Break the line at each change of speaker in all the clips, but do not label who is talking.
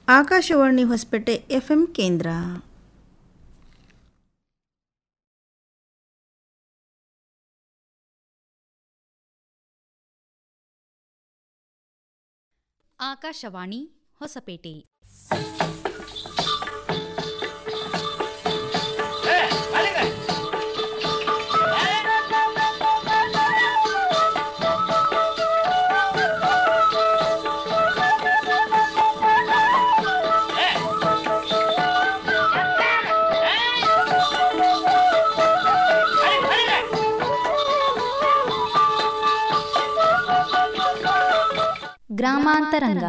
Akashvani Hosapete FM ಕೇಂದ್ರ
ಆಕಾಶವಾಣಿ ಹೊಸಪೇಟೆ ಗ್ರಾಮಾಂತರಂಗ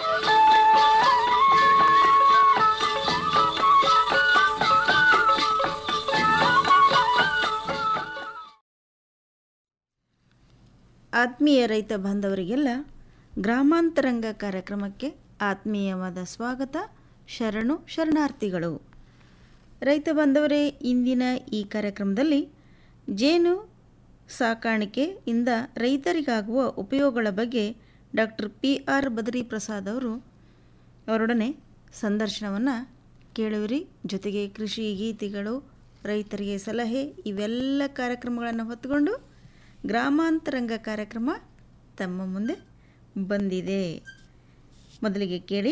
ಆತ್ಮೀಯ ರೈತ ಬಾಂಧವರಿಗೆಲ್ಲ ಗ್ರಾಮಾಂತರಂಗ ಕಾರ್ಯಕ್ರಮಕ್ಕೆ ಆತ್ಮೀಯವಾದ ಸ್ವಾಗತ ಶರಣು ಶರಣಾರ್ಥಿಗಳು ರೈತ ಬಾಂಧವರೇ ಇಂದಿನ ಈ ಕಾರ್ಯಕ್ರಮದಲ್ಲಿ ಜೇನು ಸಾಕಾಣಿಕೆಯಿಂದ ರೈತರಿಗಾಗುವ ಉಪಯೋಗಗಳ ಬಗ್ಗೆ doctor P R Badari Prasad ಅವರು ಅವರೊಡನೆ ಸಂದರ್ಶನವನ್ನು ಕೇಳುವಿರಿ ಜೊತೆಗೆ ಕೃಷಿ ಗೀತೆಗಳು ರೈತರಿಗೆ ಸಲಹೆ ಇವೆಲ್ಲ ಕಾರ್ಯಕ್ರಮಗಳನ್ನು ಹೊತ್ತುಕೊಂಡು ಗ್ರಾಮಾಂತರಂಗ ಕಾರ್ಯಕ್ರಮ ತಮ್ಮ ಮುಂದೆ ಬಂದಿದೆ ಮೊದಲಿಗೆ ಕೇಳಿ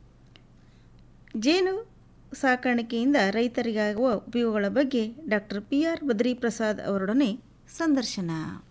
ಜೇನು ಸಾಕಾಣಿಕೆಯಿಂದ ರೈತರಿಗಾಗುವ ಉಪಯೋಗಗಳ ಬಗ್ಗೆ doctor P R Badri Prasad ಅವರೊಡನೆ ಸಂದರ್ಶನ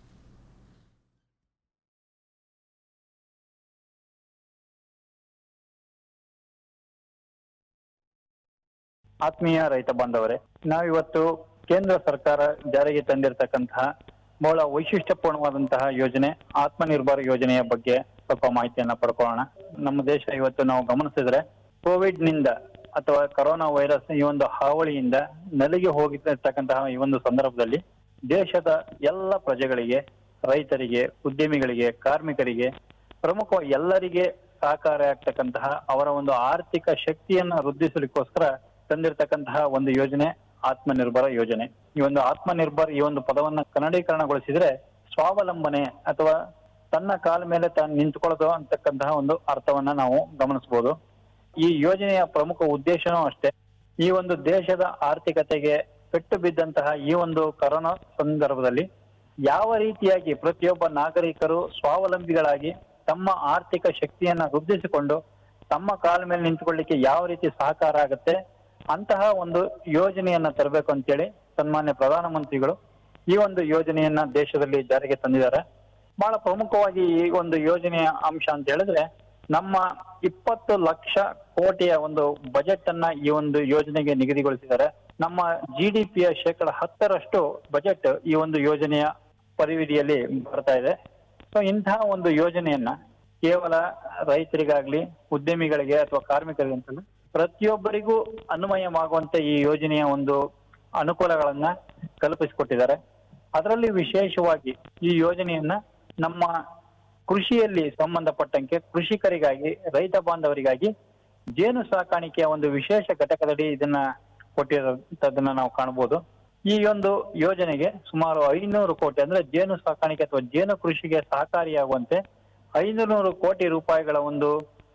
ಆತ್ಮೀಯ ರೈತ ಬಾಂಧವರೇ ನಾವಿವತ್ತು ಕೇಂದ್ರ ಸರ್ಕಾರ ಜಾರಿಗೆ ತಂದಿರತಕ್ಕಂತಹ ಬಹಳ ವೈಶಿಷ್ಟ್ಯಪೂರ್ಣವಾದಂತಹ ಯೋಜನೆ ಆತ್ಮನಿರ್ಭರ್ ಯೋಜನೆಯ ಬಗ್ಗೆ ಸ್ವಲ್ಪ ಮಾಹಿತಿಯನ್ನ ಪಡ್ಕೊಳ್ಳೋಣ ನಮ್ಮ ದೇಶ ಇವತ್ತು ನಾವು ಗಮನಿಸಿದ್ರೆ ಕೋವಿಡ್ ನಿಂದ ಅಥವಾ ಕರೋನಾ ವೈರಸ್ ಈ ಒಂದು ಹಾವಳಿಯಿಂದ ನಲಿಗೆ ಹೋಗಿರ್ತಕ್ಕಂತಹ ಈ ಒಂದು ಸಂದರ್ಭದಲ್ಲಿ ದೇಶದ ಎಲ್ಲ ಪ್ರಜೆಗಳಿಗೆ ರೈತರಿಗೆ ಉದ್ಯಮಿಗಳಿಗೆ ಕಾರ್ಮಿಕರಿಗೆ ಪ್ರಮುಖ ಎಲ್ಲರಿಗೆ ಸಹಕಾರ ಆಗ್ತಕ್ಕಂತಹ ಅವರ ಒಂದು ಆರ್ಥಿಕ ಶಕ್ತಿಯನ್ನ ವೃದ್ಧಿಸಲಿಕ್ಕೋಸ್ಕರ ತಂದಿರತಕ್ಕಂತಹ ಒಂದು ಯೋಜನೆ ಆತ್ಮನಿರ್ಭರ ಯೋಜನೆ ಈ ಒಂದು ಆತ್ಮನಿರ್ಭರ್ ಈ ಒಂದು ಪದವನ್ನ ಕನ್ನಡೀಕರಣಗೊಳಿಸಿದ್ರೆ ಸ್ವಾವಲಂಬನೆ ಅಥವಾ ತನ್ನ ಕಾಲ ಮೇಲೆ ತಾನು ನಿಂತ್ಕೊಳ್ಳೋದು ಅಂತಕ್ಕಂತಹ ಒಂದು ಅರ್ಥವನ್ನ ನಾವು ಗಮನಿಸಬಹುದು ಈ ಯೋಜನೆಯ ಪ್ರಮುಖ ಉದ್ದೇಶನೂ ಅಷ್ಟೇ ಈ ಒಂದು ದೇಶದ ಆರ್ಥಿಕತೆಗೆ ಪೆಟ್ಟು ಬಿದ್ದಂತಹ ಈ ಒಂದು ಕರೋನಾ ಸಂದರ್ಭದಲ್ಲಿ ಯಾವ ರೀತಿಯಾಗಿ ಪ್ರತಿಯೊಬ್ಬ ನಾಗರಿಕರು ಸ್ವಾವಲಂಬಿಗಳಾಗಿ ತಮ್ಮ ಆರ್ಥಿಕ ಶಕ್ತಿಯನ್ನ ವೃದ್ಧಿಸಿಕೊಂಡು ತಮ್ಮ ಕಾಲ ಮೇಲೆ ನಿಂತುಕೊಳ್ಳಿಕ್ಕೆ ಯಾವ ರೀತಿ ಸಹಕಾರ ಆಗುತ್ತೆ ಅಂತಹ ಒಂದು ಯೋಜನೆಯನ್ನ ತರಬೇಕು ಅಂತೇಳಿ ಸನ್ಮಾನ್ಯ ಪ್ರಧಾನಮಂತ್ರಿಗಳು ಈ ಒಂದು ಯೋಜನೆಯನ್ನ ದೇಶದಲ್ಲಿ ಜಾರಿಗೆ ತಂದಿದ್ದಾರೆ ಬಹಳ ಪ್ರಮುಖವಾಗಿ ಈ ಒಂದು ಯೋಜನೆಯ ಅಂಶ ಅಂತ ಹೇಳಿದ್ರೆ ನಮ್ಮ ಇಪ್ಪತ್ತು ಲಕ್ಷ ಕೋಟಿಯ ಒಂದು ಬಜೆಟ್ ಅನ್ನ ಈ ಒಂದು ಯೋಜನೆಗೆ ನಿಗದಿಗೊಳಿಸಿದ್ದಾರೆ ನಮ್ಮ ಜಿ ಡಿ ಪಿಯ ಶೇಕಡ ಹತ್ತರಷ್ಟು ಬಜೆಟ್ ಈ ಒಂದು ಯೋಜನೆಯ ಪರಿವಿಧಿಯಲ್ಲಿ ಬರ್ತಾ ಇದೆ ಸೊ ಇಂತಹ ಒಂದು ಯೋಜನೆಯನ್ನ ಕೇವಲ ರೈತರಿಗಾಗ್ಲಿ ಉದ್ಯಮಿಗಳಿಗೆ ಅಥವಾ ಕಾರ್ಮಿಕರಿಗೆ ಅಂತಲ್ಲ ಪ್ರತಿಯೊಬ್ಬರಿಗೂ ಅನ್ವಯವಾಗುವಂತೆ ಈ ಯೋಜನೆಯ ಒಂದು ಅನುಕೂಲಗಳನ್ನ ಕಲ್ಪಿಸಿಕೊಟ್ಟಿದ್ದಾರೆ ಅದರಲ್ಲಿ ವಿಶೇಷವಾಗಿ ಈ ಯೋಜನೆಯನ್ನ ನಮ್ಮ ಕೃಷಿಯಲ್ಲಿ ಸಂಬಂಧಪಟ್ಟಂತೆ ಕೃಷಿಕರಿಗಾಗಿ ರೈತ ಬಾಂಧವರಿಗಾಗಿ ಜೇನು ಸಾಕಾಣಿಕೆಯ ಒಂದು ವಿಶೇಷ ಘಟಕದಡಿ ಇದನ್ನ ಕೊಟ್ಟಿರೋದನ್ನ ನಾವು ಕಾಣಬಹುದು ಈ ಒಂದು ಯೋಜನೆಗೆ ಸುಮಾರು ಐನೂರು ಕೋಟಿ ಅಂದ್ರೆ ಜೇನು ಸಾಕಾಣಿಕೆ ಅಥವಾ ಜೇನು ಕೃಷಿಗೆ ಸಹಕಾರಿಯಾಗುವಂತೆ ಐನೂರು ಕೋಟಿ ರೂಪಾಯಿಗಳ ಒಂದು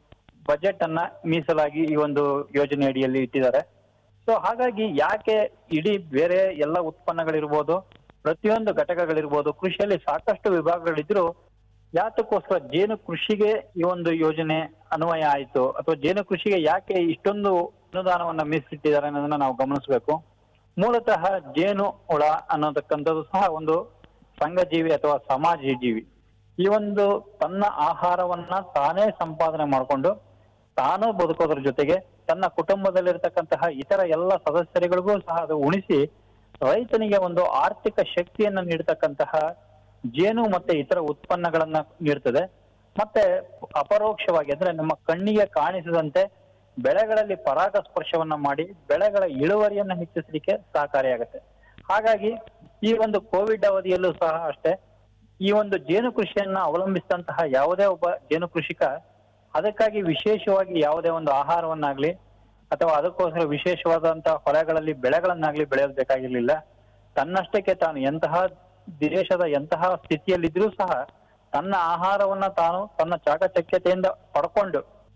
ಬಜೆಟ್ ಅನ್ನ ಮೀಸಲಾಗಿ ಈ ಒಂದು ಯೋಜನೆ ಅಡಿಯಲ್ಲಿ ಇಟ್ಟಿದ್ದಾರೆ ಸೊ ಹಾಗಾಗಿ ಯಾಕೆ ಇಡೀ ಬೇರೆ ಎಲ್ಲ ಉತ್ಪನ್ನಗಳಿರ್ಬೋದು ಪ್ರತಿಯೊಂದು ಘಟಕಗಳಿರ್ಬೋದು ಕೃಷಿಯಲ್ಲಿ ಸಾಕಷ್ಟು ವಿಭಾಗಗಳಿದ್ರು ಯಾತಕ್ಕೋಸ್ಕರ ಜೇನು ಕೃಷಿಗೆ ಈ ಒಂದು ಯೋಜನೆ ಅನ್ವಯ ಆಯಿತು ಅಥವಾ ಜೇನು ಕೃಷಿಗೆ ಯಾಕೆ ಇಷ್ಟೊಂದು ಅನುದಾನವನ್ನ ಮೀಸಲಿಟ್ಟಿದ್ದಾರೆ ಅನ್ನೋದನ್ನ ನಾವು ಗಮನಿಸಬೇಕು ಮೂಲತಃ ಜೇನು ಹುಳ ಅನ್ನೋದಕ್ಕಂಥದ್ದು ಸಹ ಒಂದು ಸಂಘಜೀವಿ ಅಥವಾ ಸಮಾಜ ಜೀವಿ ಈ ಒಂದು ತನ್ನ ಆಹಾರವನ್ನ ತಾನೇ ಸಂಪಾದನೆ ಮಾಡಿಕೊಂಡು ತಾನು ಬದುಕೋದ್ರ ಜೊತೆಗೆ ತನ್ನ ಕುಟುಂಬದಲ್ಲಿರ್ತಕ್ಕಂತಹ ಇತರ ಎಲ್ಲ ಸದಸ್ಯರಿಗಳಿಗೂ ಸಹ ಅದು ಉಣಿಸಿ ರೈತನಿಗೆ ಒಂದು ಆರ್ಥಿಕ ಶಕ್ತಿಯನ್ನ ನೀಡತಕ್ಕಂತಹ ಜೇನು ಮತ್ತೆ ಇತರ ಉತ್ಪನ್ನಗಳನ್ನ ನೀಡ್ತದೆ ಮತ್ತೆ ಅಪರೋಕ್ಷವಾಗಿ ಅಂದ್ರೆ ನಮ್ಮ ಕಣ್ಣಿಗೆ ಕಾಣಿಸದಂತೆ ಬೆಳೆಗಳಲ್ಲಿ ಪರಾಗ ಸ್ಪರ್ಶವನ್ನ ಮಾಡಿ ಬೆಳೆಗಳ ಇಳುವರಿಯನ್ನ ಹೆಚ್ಚಿಸಲಿಕ್ಕೆ ಸಹಕಾರಿಯಾಗುತ್ತೆ ಹಾಗಾಗಿ ಈ ಒಂದು ಕೋವಿಡ್ ಅವಧಿಯಲ್ಲೂ ಸಹ ಅಷ್ಟೇ ಈ ಒಂದು ಜೇನು ಕೃಷಿಯನ್ನ ಅವಲಂಬಿಸಿದಂತಹ ಯಾವುದೇ ಒಬ್ಬ ಜೇನು ಕೃಷಿಕ ಅದಕ್ಕಾಗಿ ವಿಶೇಷವಾಗಿ ಯಾವುದೇ ಒಂದು ಆಹಾರವನ್ನಾಗ್ಲಿ ಅಥವಾ ಅದಕ್ಕೋಸ್ಕರ ವಿಶೇಷವಾದಂತಹ ಹೊಲಗಳಲ್ಲಿ ಬೆಳೆಗಳನ್ನಾಗ್ಲಿ ಬೆಳೆಯೋದು ಬೇಕಾಗಿರ್ಲಿಲ್ಲ ತನ್ನಷ್ಟಕ್ಕೆ ತಾನು ಎಂತಹ ದೇಶದ ಎಂತಹ ಸ್ಥಿತಿಯಲ್ಲಿದ್ರೂ ಸಹ ತನ್ನ ಆಹಾರವನ್ನ ತಾನು ತನ್ನ ಚಾಕಚಕ್ಯತೆಯಿಂದ ಪಡ್ಕೊಂಡು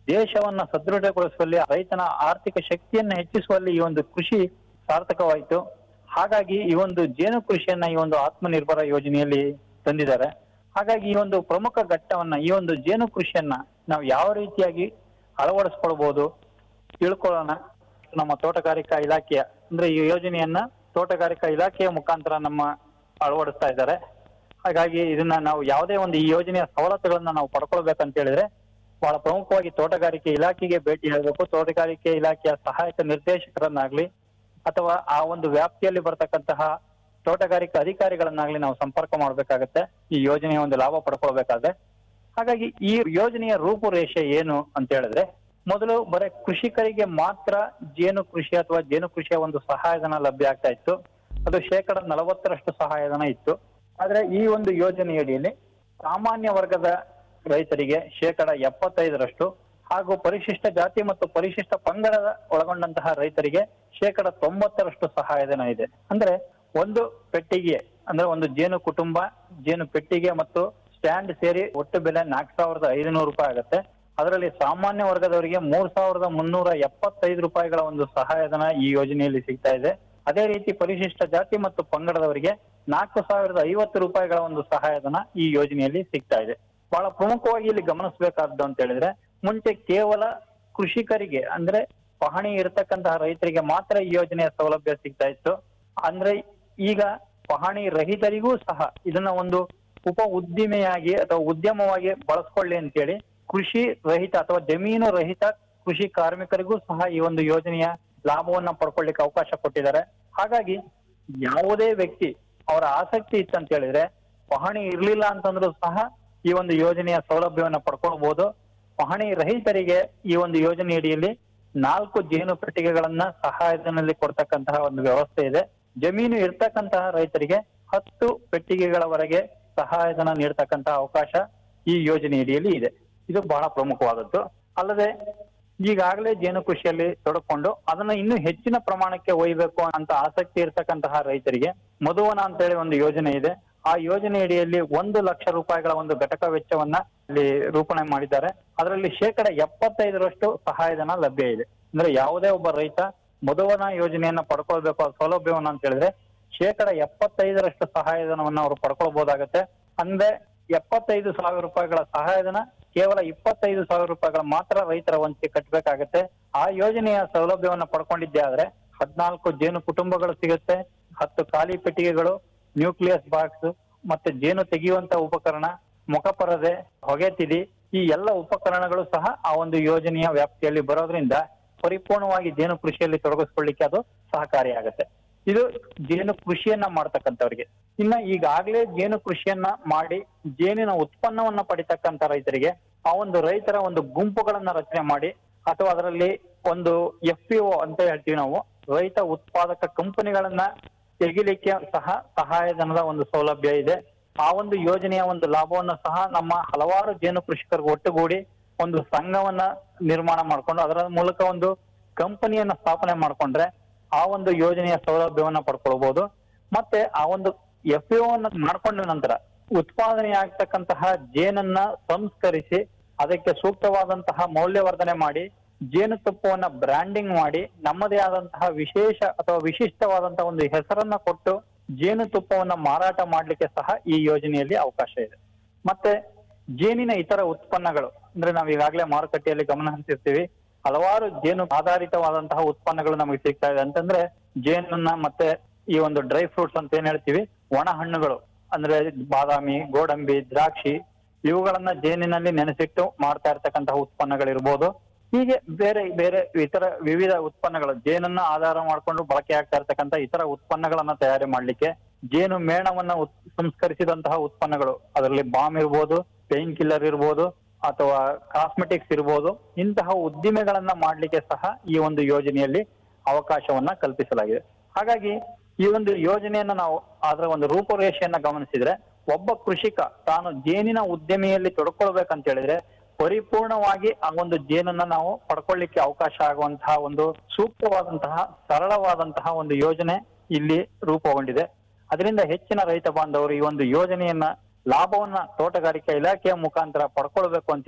ದೇಶವನ್ನ ಸದೃಢಗೊಳಿಸುವಲ್ಲಿ ರೈತನ ಆರ್ಥಿಕ ಶಕ್ತಿಯನ್ನ ಹೆಚ್ಚಿಸುವಲ್ಲಿ ಈ ಒಂದು ಕೃಷಿ ಸಾರ್ಥಕವಾಯಿತು ಹಾಗಾಗಿ ಈ ಒಂದು ಜೇನು ಕೃಷಿಯನ್ನ ಈ ಒಂದು ಆತ್ಮನಿರ್ಭರ ಯೋಜನೆಯಲ್ಲಿ ತಂದಿದ್ದಾರೆ ಹಾಗಾಗಿ ಈ ಒಂದು ಪ್ರಮುಖ ಘಟ್ಟವನ್ನ ಈ ಒಂದು ಜೇನು ಕೃಷಿಯನ್ನ ನಾವು ಯಾವ ರೀತಿಯಾಗಿ ಅಳವಡಿಸ್ಕೊಳ್ಬಹುದು ತಿಳ್ಕೊಳ್ಳೋಣ ನಮ್ಮ ತೋಟಗಾರಿಕಾ ಇಲಾಖೆಯ ಅಂದ್ರೆ ಈ ಯೋಜನೆಯನ್ನ ತೋಟಗಾರಿಕಾ ಇಲಾಖೆಯ ಮುಖಾಂತರ ನಮ್ಮ ಅಳವಡಿಸ್ತಾ ಇದ್ದಾರೆ ಹಾಗಾಗಿ ಇದನ್ನ ನಾವು ಯಾವುದೇ ಒಂದು ಈ ಯೋಜನೆಯ ಸವಲತ್ತುಗಳನ್ನ ನಾವು ಪಡ್ಕೊಳ್ಬೇಕಂತ ಹೇಳಿದ್ರೆ ಬಹಳ ಪ್ರಮುಖವಾಗಿ ತೋಟಗಾರಿಕೆ ಇಲಾಖೆಗೆ ಭೇಟಿ ನೀಡಬೇಕು ತೋಟಗಾರಿಕೆ ಇಲಾಖೆಯ ಸಹಾಯಕ ನಿರ್ದೇಶಕರನ್ನಾಗ್ಲಿ ಅಥವಾ ಆ ಒಂದು ವ್ಯಾಪ್ತಿಯಲ್ಲಿ ಬರ್ತಕ್ಕಂತಹ ತೋಟಗಾರಿಕಾ ಅಧಿಕಾರಿಗಳನ್ನಾಗ್ಲಿ ನಾವು ಸಂಪರ್ಕ ಮಾಡ್ಬೇಕಾಗತ್ತೆ ಈ ಯೋಜನೆಯ ಒಂದು ಲಾಭ ಪಡ್ಕೊಳ್ಬೇಕಾದ್ರೆ ಹಾಗಾಗಿ ಈ ಯೋಜನೆಯ ರೂಪುರೇಷೆ ಏನು ಅಂತ ಹೇಳಿದ್ರೆ ಮೊದಲು ಬರೀ ಕೃಷಿಕರಿಗೆ ಮಾತ್ರ ಜೇನು ಕೃಷಿ ಅಥವಾ ಜೇನು ಕೃಷಿಯ ಒಂದು ಸಹಾಯಧನ ಲಭ್ಯ ಆಗ್ತಾ ಇತ್ತು ಅದು ಶೇಕಡ ನಲವತ್ತರಷ್ಟು ಸಹಾಯಧನ ಇತ್ತು ಆದ್ರೆ ಈ ಒಂದು ಯೋಜನೆಯಡಿಯಲ್ಲಿ ಸಾಮಾನ್ಯ ವರ್ಗದ ರೈತರಿಗೆ ಶೇಕಡ ಎಪ್ಪತ್ತೈದರಷ್ಟು ಹಾಗೂ ಪರಿಶಿಷ್ಟ ಜಾತಿ ಮತ್ತು ಪರಿಶಿಷ್ಟ ಪಂಗಡದ ಒಳಗೊಂಡಂತಹ ರೈತರಿಗೆ ಶೇಕಡ ತೊಂಬತ್ತರಷ್ಟು ಸಹಾಯಧನ ಇದೆ ಅಂದ್ರೆ ಒಂದು ಪೆಟ್ಟಿಗೆ ಅಂದ್ರೆ ಒಂದು ಜೇನು ಕುಟುಂಬ ಜೇನು ಪೆಟ್ಟಿಗೆ ಮತ್ತು ಸ್ಟ್ಯಾಂಡ್ ಸೇರಿ ಒಟ್ಟು ಬೆಲೆ ನಾಲ್ಕು ಸಾವಿರದ ಐದುನೂರು ರೂಪಾಯಿ ಆಗುತ್ತೆ ಅದರಲ್ಲಿ ಸಾಮಾನ್ಯ ವರ್ಗದವರಿಗೆ ಮೂರ್ ಸಾವಿರದ ಮುನ್ನೂರ ಎಪ್ಪತ್ತೈದು ರೂಪಾಯಿಗಳ ಒಂದು ಸಹಾಯಧನ ಈ ಯೋಜನೆಯಲ್ಲಿ ಸಿಗ್ತಾ ಇದೆ ಅದೇ ರೀತಿ ಪರಿಶಿಷ್ಟ ಜಾತಿ ಮತ್ತು ಪಂಗಡದವರಿಗೆ ನಾಲ್ಕು ಸಾವಿರದ ಐವತ್ತು ರೂಪಾಯಿಗಳ ಒಂದು ಸಹಾಯಧನ ಈ ಯೋಜನೆಯಲ್ಲಿ ಸಿಗ್ತಾ ಇದೆ ಬಹಳ ಪ್ರಮುಖವಾಗಿ ಇಲ್ಲಿ ಗಮನಿಸಬೇಕಾದ್ದು ಅಂತ ಹೇಳಿದ್ರೆ ಮುಂಚೆ ಕೇವಲ ಕೃಷಿಕರಿಗೆ ಅಂದ್ರೆ ಪಹಣಿ ಇರತಕ್ಕಂತಹ ರೈತರಿಗೆ ಮಾತ್ರ ಈ ಯೋಜನೆಯ ಸೌಲಭ್ಯ ಸಿಗ್ತಾ ಇತ್ತು ಅಂದ್ರೆ ಈಗ ಪಹಣಿ ರಹಿತರಿಗೂ ಸಹ ಇದನ್ನ ಒಂದು ಉಪ ಉದ್ದಿಮೆಯಾಗಿ ಅಥವಾ ಉದ್ಯಮವಾಗಿ ಬಳಸ್ಕೊಳ್ಳಿ ಅಂತೇಳಿ ಕೃಷಿ ರಹಿತ ಅಥವಾ ಜಮೀನು ರಹಿತ ಕೃಷಿ ಕಾರ್ಮಿಕರಿಗೂ ಸಹ ಈ ಒಂದು ಯೋಜನೆಯ ಲಾಭವನ್ನ ಪಡ್ಕೊಳ್ಳಿಕ್ಕೆ ಅವಕಾಶ ಕೊಟ್ಟಿದ್ದಾರೆ ಹಾಗಾಗಿ ಯಾವುದೇ ವ್ಯಕ್ತಿ ಅವರ ಆಸಕ್ತಿ ಇತ್ತಂತ ಹೇಳಿದ್ರೆ ಪಹಣಿ ಇರ್ಲಿಲ್ಲ ಅಂತಂದ್ರೂ ಸಹ ಈ ಒಂದು ಯೋಜನೆಯ ಸೌಲಭ್ಯವನ್ನ ಪಡ್ಕೊಳ್ಬಹುದು ಪಹಣಿ ರಹಿತರಿಗೆ ಈ ಒಂದು ಯೋಜನೆ ಅಡಿಯಲ್ಲಿ ನಾಲ್ಕು ಜೇನು ಪೆಟ್ಟಿಗೆಗಳನ್ನ ಸಹಾಯಧನದಲ್ಲಿ ಕೊಡ್ತಕ್ಕಂತಹ ಒಂದು ವ್ಯವಸ್ಥೆ ಇದೆ ಜಮೀನು ಇರ್ತಕ್ಕಂತಹ ರೈತರಿಗೆ ಹತ್ತು ಪೆಟ್ಟಿಗೆಗಳವರೆಗೆ ಸಹಾಯಧನ ನೀಡ್ತಕ್ಕಂತಹ ಅವಕಾಶ ಈ ಯೋಜನೆ ಅಡಿಯಲ್ಲಿ ಇದೆ ಇದು ಬಹಳ ಪ್ರಮುಖವಾದದ್ದು ಅಲ್ಲದೆ ಈಗಾಗಲೇ ಜೇನು ಕೃಷಿಯಲ್ಲಿ ತೊಡಕೊಂಡು ಅದನ್ನ ಇನ್ನೂ ಹೆಚ್ಚಿನ ಪ್ರಮಾಣಕ್ಕೆ ಒಯ್ಯಬೇಕು ಅಂತ ಆಸಕ್ತಿ ಇರ್ತಕ್ಕಂತಹ ರೈತರಿಗೆ ಮಧುವನ ಅಂತ ಹೇಳಿ ಒಂದು ಯೋಜನೆ ಇದೆ ಆ ಯೋಜನೆ ಅಡಿಯಲ್ಲಿ ಒಂದು ಲಕ್ಷ ರೂಪಾಯಿಗಳ ಒಂದು ಘಟಕ ವೆಚ್ಚವನ್ನ ಇಲ್ಲಿ ರೂಪಣೆ ಮಾಡಿದ್ದಾರೆ ಅದರಲ್ಲಿ ಶೇಕಡ ಎಪ್ಪತ್ತೈದರಷ್ಟು ಸಹಾಯಧನ ಲಭ್ಯ ಇದೆ ಅಂದ್ರೆ ಯಾವುದೇ ಒಬ್ಬ ರೈತ ಮಧುವನ ಯೋಜನೆಯನ್ನ ಪಡ್ಕೊಳ್ಬೇಕು ಆ ಸೌಲಭ್ಯವನ್ನ ಅಂತ ಹೇಳಿದ್ರೆ ಶೇಕಡ ಎಪ್ಪತ್ತೈದರಷ್ಟು ಸಹಾಯಧನವನ್ನ ಅವರು ಪಡ್ಕೊಳ್ಬಹುದಾಗತ್ತೆ ಅಂದ್ರೆ ಎಪ್ಪತ್ತೈದು ಸಾವಿರ ರೂಪಾಯಿಗಳ ಸಹಾಯಧನ ಕೇವಲ ಇಪ್ಪತ್ತೈದು ಸಾವಿರ ರೂಪಾಯಿಗಳ ಮಾತ್ರ ರೈತರ ವಂಚೆ ಕಟ್ಟಬೇಕಾಗತ್ತೆ ಆ ಯೋಜನೆಯ ಸೌಲಭ್ಯವನ್ನ ಪಡ್ಕೊಂಡಿದ್ದೆ ಆದ್ರೆ ಹದ್ನಾಲ್ಕು ಜೇನು ಕುಟುಂಬಗಳು ಸಿಗುತ್ತೆ ಹತ್ತು ಖಾಲಿ ಪೆಟ್ಟಿಗೆಗಳು ನ್ಯೂಕ್ಲಿಯಸ್ ಬಾಕ್ಸ್ ಮತ್ತೆ ಜೇನು ತೆಗೆಯುವಂತ ಉಪಕರಣ ಮುಖಪರದೆ ಹೊಗೆ ತಿಳಿ ಈ ಎಲ್ಲ ಉಪಕರಣಗಳು ಸಹ ಆ ಒಂದು ಯೋಜನೆಯ ವ್ಯಾಪ್ತಿಯಲ್ಲಿ ಬರೋದ್ರಿಂದ ಪರಿಪೂರ್ಣವಾಗಿ ಜೇನು ಕೃಷಿಯಲ್ಲಿ ತೊಡಗಿಸ್ಕೊಳ್ಳಿಕ್ಕೆ ಅದು ಸಹಕಾರಿಯಾಗತ್ತೆ ಇದು ಜೇನು ಕೃಷಿಯನ್ನ ಮಾಡ್ತಕ್ಕಂಥವ್ರಿಗೆ ಇನ್ನ ಈಗಾಗಲೇ ಜೇನು ಕೃಷಿಯನ್ನ ಮಾಡಿ ಜೇನಿನ ಉತ್ಪನ್ನವನ್ನ ಪಡಿತಕ್ಕಂತ ರೈತರಿಗೆ ಆ ಒಂದು ರೈತರ ಒಂದು ಗುಂಪುಗಳನ್ನ ರಚನೆ ಮಾಡಿ ಅಥವಾ ಅದರಲ್ಲಿ ಒಂದು ಎಫ್ ಪಿ ಅಂತ ಹೇಳ್ತೀವಿ ನಾವು ರೈತ ಉತ್ಪಾದಕ ಕಂಪನಿಗಳನ್ನ ತೆಗಿಲಿಕ್ಕೆ ಸಹ ಸಹಾಯಧನದ ಒಂದು ಸೌಲಭ್ಯ ಇದೆ ಆ ಒಂದು ಯೋಜನೆಯ ಒಂದು ಲಾಭವನ್ನು ಸಹ ನಮ್ಮ ಹಲವಾರು ಜೇನು ಕೃಷಿಕರು ಒಟ್ಟುಗೂಡಿ ಒಂದು ಸಂಘವನ್ನ ನಿರ್ಮಾಣ ಮಾಡ್ಕೊಂಡು ಅದರ ಮೂಲಕ ಒಂದು ಕಂಪನಿಯನ್ನ ಸ್ಥಾಪನೆ ಮಾಡ್ಕೊಂಡ್ರೆ ಆ ಒಂದು ಯೋಜನೆಯ ಸೌಲಭ್ಯವನ್ನ ಪಡ್ಕೊಳ್ಬಹುದು ಮತ್ತೆ ಆ ಒಂದು ಎಫ್ ಅನ್ನ ಮಾಡ್ಕೊಂಡ ನಂತರ ಉತ್ಪಾದನೆ ಆಗ್ತಕ್ಕಂತಹ ಜೇನನ್ನ ಸಂಸ್ಕರಿಸಿ ಅದಕ್ಕೆ ಸೂಕ್ತವಾದಂತಹ ಮೌಲ್ಯವರ್ಧನೆ ಮಾಡಿ ಜೇನುತುಪ್ಪವನ್ನ ಬ್ರ್ಯಾಂಡಿಂಗ್ ಮಾಡಿ ನಮ್ಮದೇ ಆದಂತಹ ವಿಶೇಷ ಅಥವಾ ವಿಶಿಷ್ಟವಾದಂತಹ ಒಂದು ಹೆಸರನ್ನ ಕೊಟ್ಟು ಜೇನುತುಪ್ಪವನ್ನ ಮಾರಾಟ ಮಾಡ್ಲಿಕ್ಕೆ ಸಹ ಈ ಯೋಜನೆಯಲ್ಲಿ ಅವಕಾಶ ಇದೆ ಮತ್ತೆ ಜೇನಿನ ಇತರ ಉತ್ಪನ್ನಗಳು ಅಂದ್ರೆ ನಾವು ಈಗಾಗಲೇ ಮಾರುಕಟ್ಟೆಯಲ್ಲಿ ಗಮನ ಹರಿಸಿರ್ತೀವಿ ಹಲವಾರು ಜೇನು ಆಧಾರಿತವಾದಂತಹ ಉತ್ಪನ್ನಗಳು ನಮಗೆ ಸಿಗ್ತಾ ಇದೆ ಅಂತಂದ್ರೆ ಜೇನನ್ನ ಮತ್ತೆ ಈ ಒಂದು ಡ್ರೈ ಫ್ರೂಟ್ಸ್ ಅಂತ ಏನ್ ಹೇಳ್ತೀವಿ ಒಣ ಹಣ್ಣುಗಳು ಅಂದ್ರೆ ಬಾದಾಮಿ ಗೋಡಂಬಿ ದ್ರಾಕ್ಷಿ ಇವುಗಳನ್ನ ಜೇನಿನಲ್ಲಿ ನೆನೆಸಿಟ್ಟು ಮಾಡ್ತಾ ಇರ್ತಕ್ಕಂತಹ ಉತ್ಪನ್ನಗಳಿರ್ಬೋದು ಹೀಗೆ ಬೇರೆ ಬೇರೆ ಇತರ ವಿವಿಧ ಉತ್ಪನ್ನಗಳು ಜೇನನ್ನ ಆಧಾರ ಮಾಡ್ಕೊಂಡು ಬಳಕೆ ಆಗ್ತಾ ಇರ್ತಕ್ಕಂಥ ಇತರ ಉತ್ಪನ್ನಗಳನ್ನ ತಯಾರಿ ಮಾಡ್ಲಿಕ್ಕೆ ಜೇನು ಮೇಣವನ್ನ ಉತ್- ಸಂಸ್ಕರಿಸಿದಂತಹ ಉತ್ಪನ್ನಗಳು ಅದರಲ್ಲಿ ಬಾಂಬ್ ಇರ್ಬೋದು ಪೇನ್ ಕಿಲ್ಲರ್ ಇರ್ಬೋದು ಅಥವಾ ಕಾಸ್ಮೆಟಿಕ್ಸ್ ಇರ್ಬೋದು ಇಂತಹ ಉದ್ದಿಮೆಗಳನ್ನ ಮಾಡ್ಲಿಕ್ಕೆ ಸಹ ಈ ಒಂದು ಯೋಜನೆಯಲ್ಲಿ ಅವಕಾಶವನ್ನ ಕಲ್ಪಿಸಲಾಗಿದೆ ಹಾಗಾಗಿ ಈ ಒಂದು ಯೋಜನೆಯನ್ನ ನಾವು ಅದರ ಒಂದು ರೂಪುರೇಷೆಯನ್ನ ಗಮನಿಸಿದ್ರೆ ಒಬ್ಬ ಕೃಷಿಕ ತಾನು ಜೇನಿನ ಉದ್ಯಮಿಯಲ್ಲಿ ತೊಡ್ಕೊಳ್ಬೇಕಂತ ಹೇಳಿದ್ರೆ ಪರಿಪೂರ್ಣವಾಗಿ ಆ ಒಂದು ಜೇನನ್ನ ನಾವು ಪಡ್ಕೊಳ್ಳಿಕ್ಕೆ ಅವಕಾಶ ಆಗುವಂತಹ ಒಂದು ಸೂಕ್ತವಾದಂತಹ ಸರಳವಾದಂತಹ ಒಂದು ಯೋಜನೆ ಇಲ್ಲಿ ರೂಪುಗೊಂಡಿದೆ ಅದರಿಂದ ಹೆಚ್ಚಿನ ರೈತ ಬಾಂಧವರು ಈ ಒಂದು ಯೋಜನೆಯನ್ನ ಲಾಭವನ್ನ ತೋಟಗಾರಿಕಾ ಇಲಾಖೆಯ ಮುಖಾಂತರ ಪಡ್ಕೊಳ್ಬೇಕು ಅಂತೇಳಿ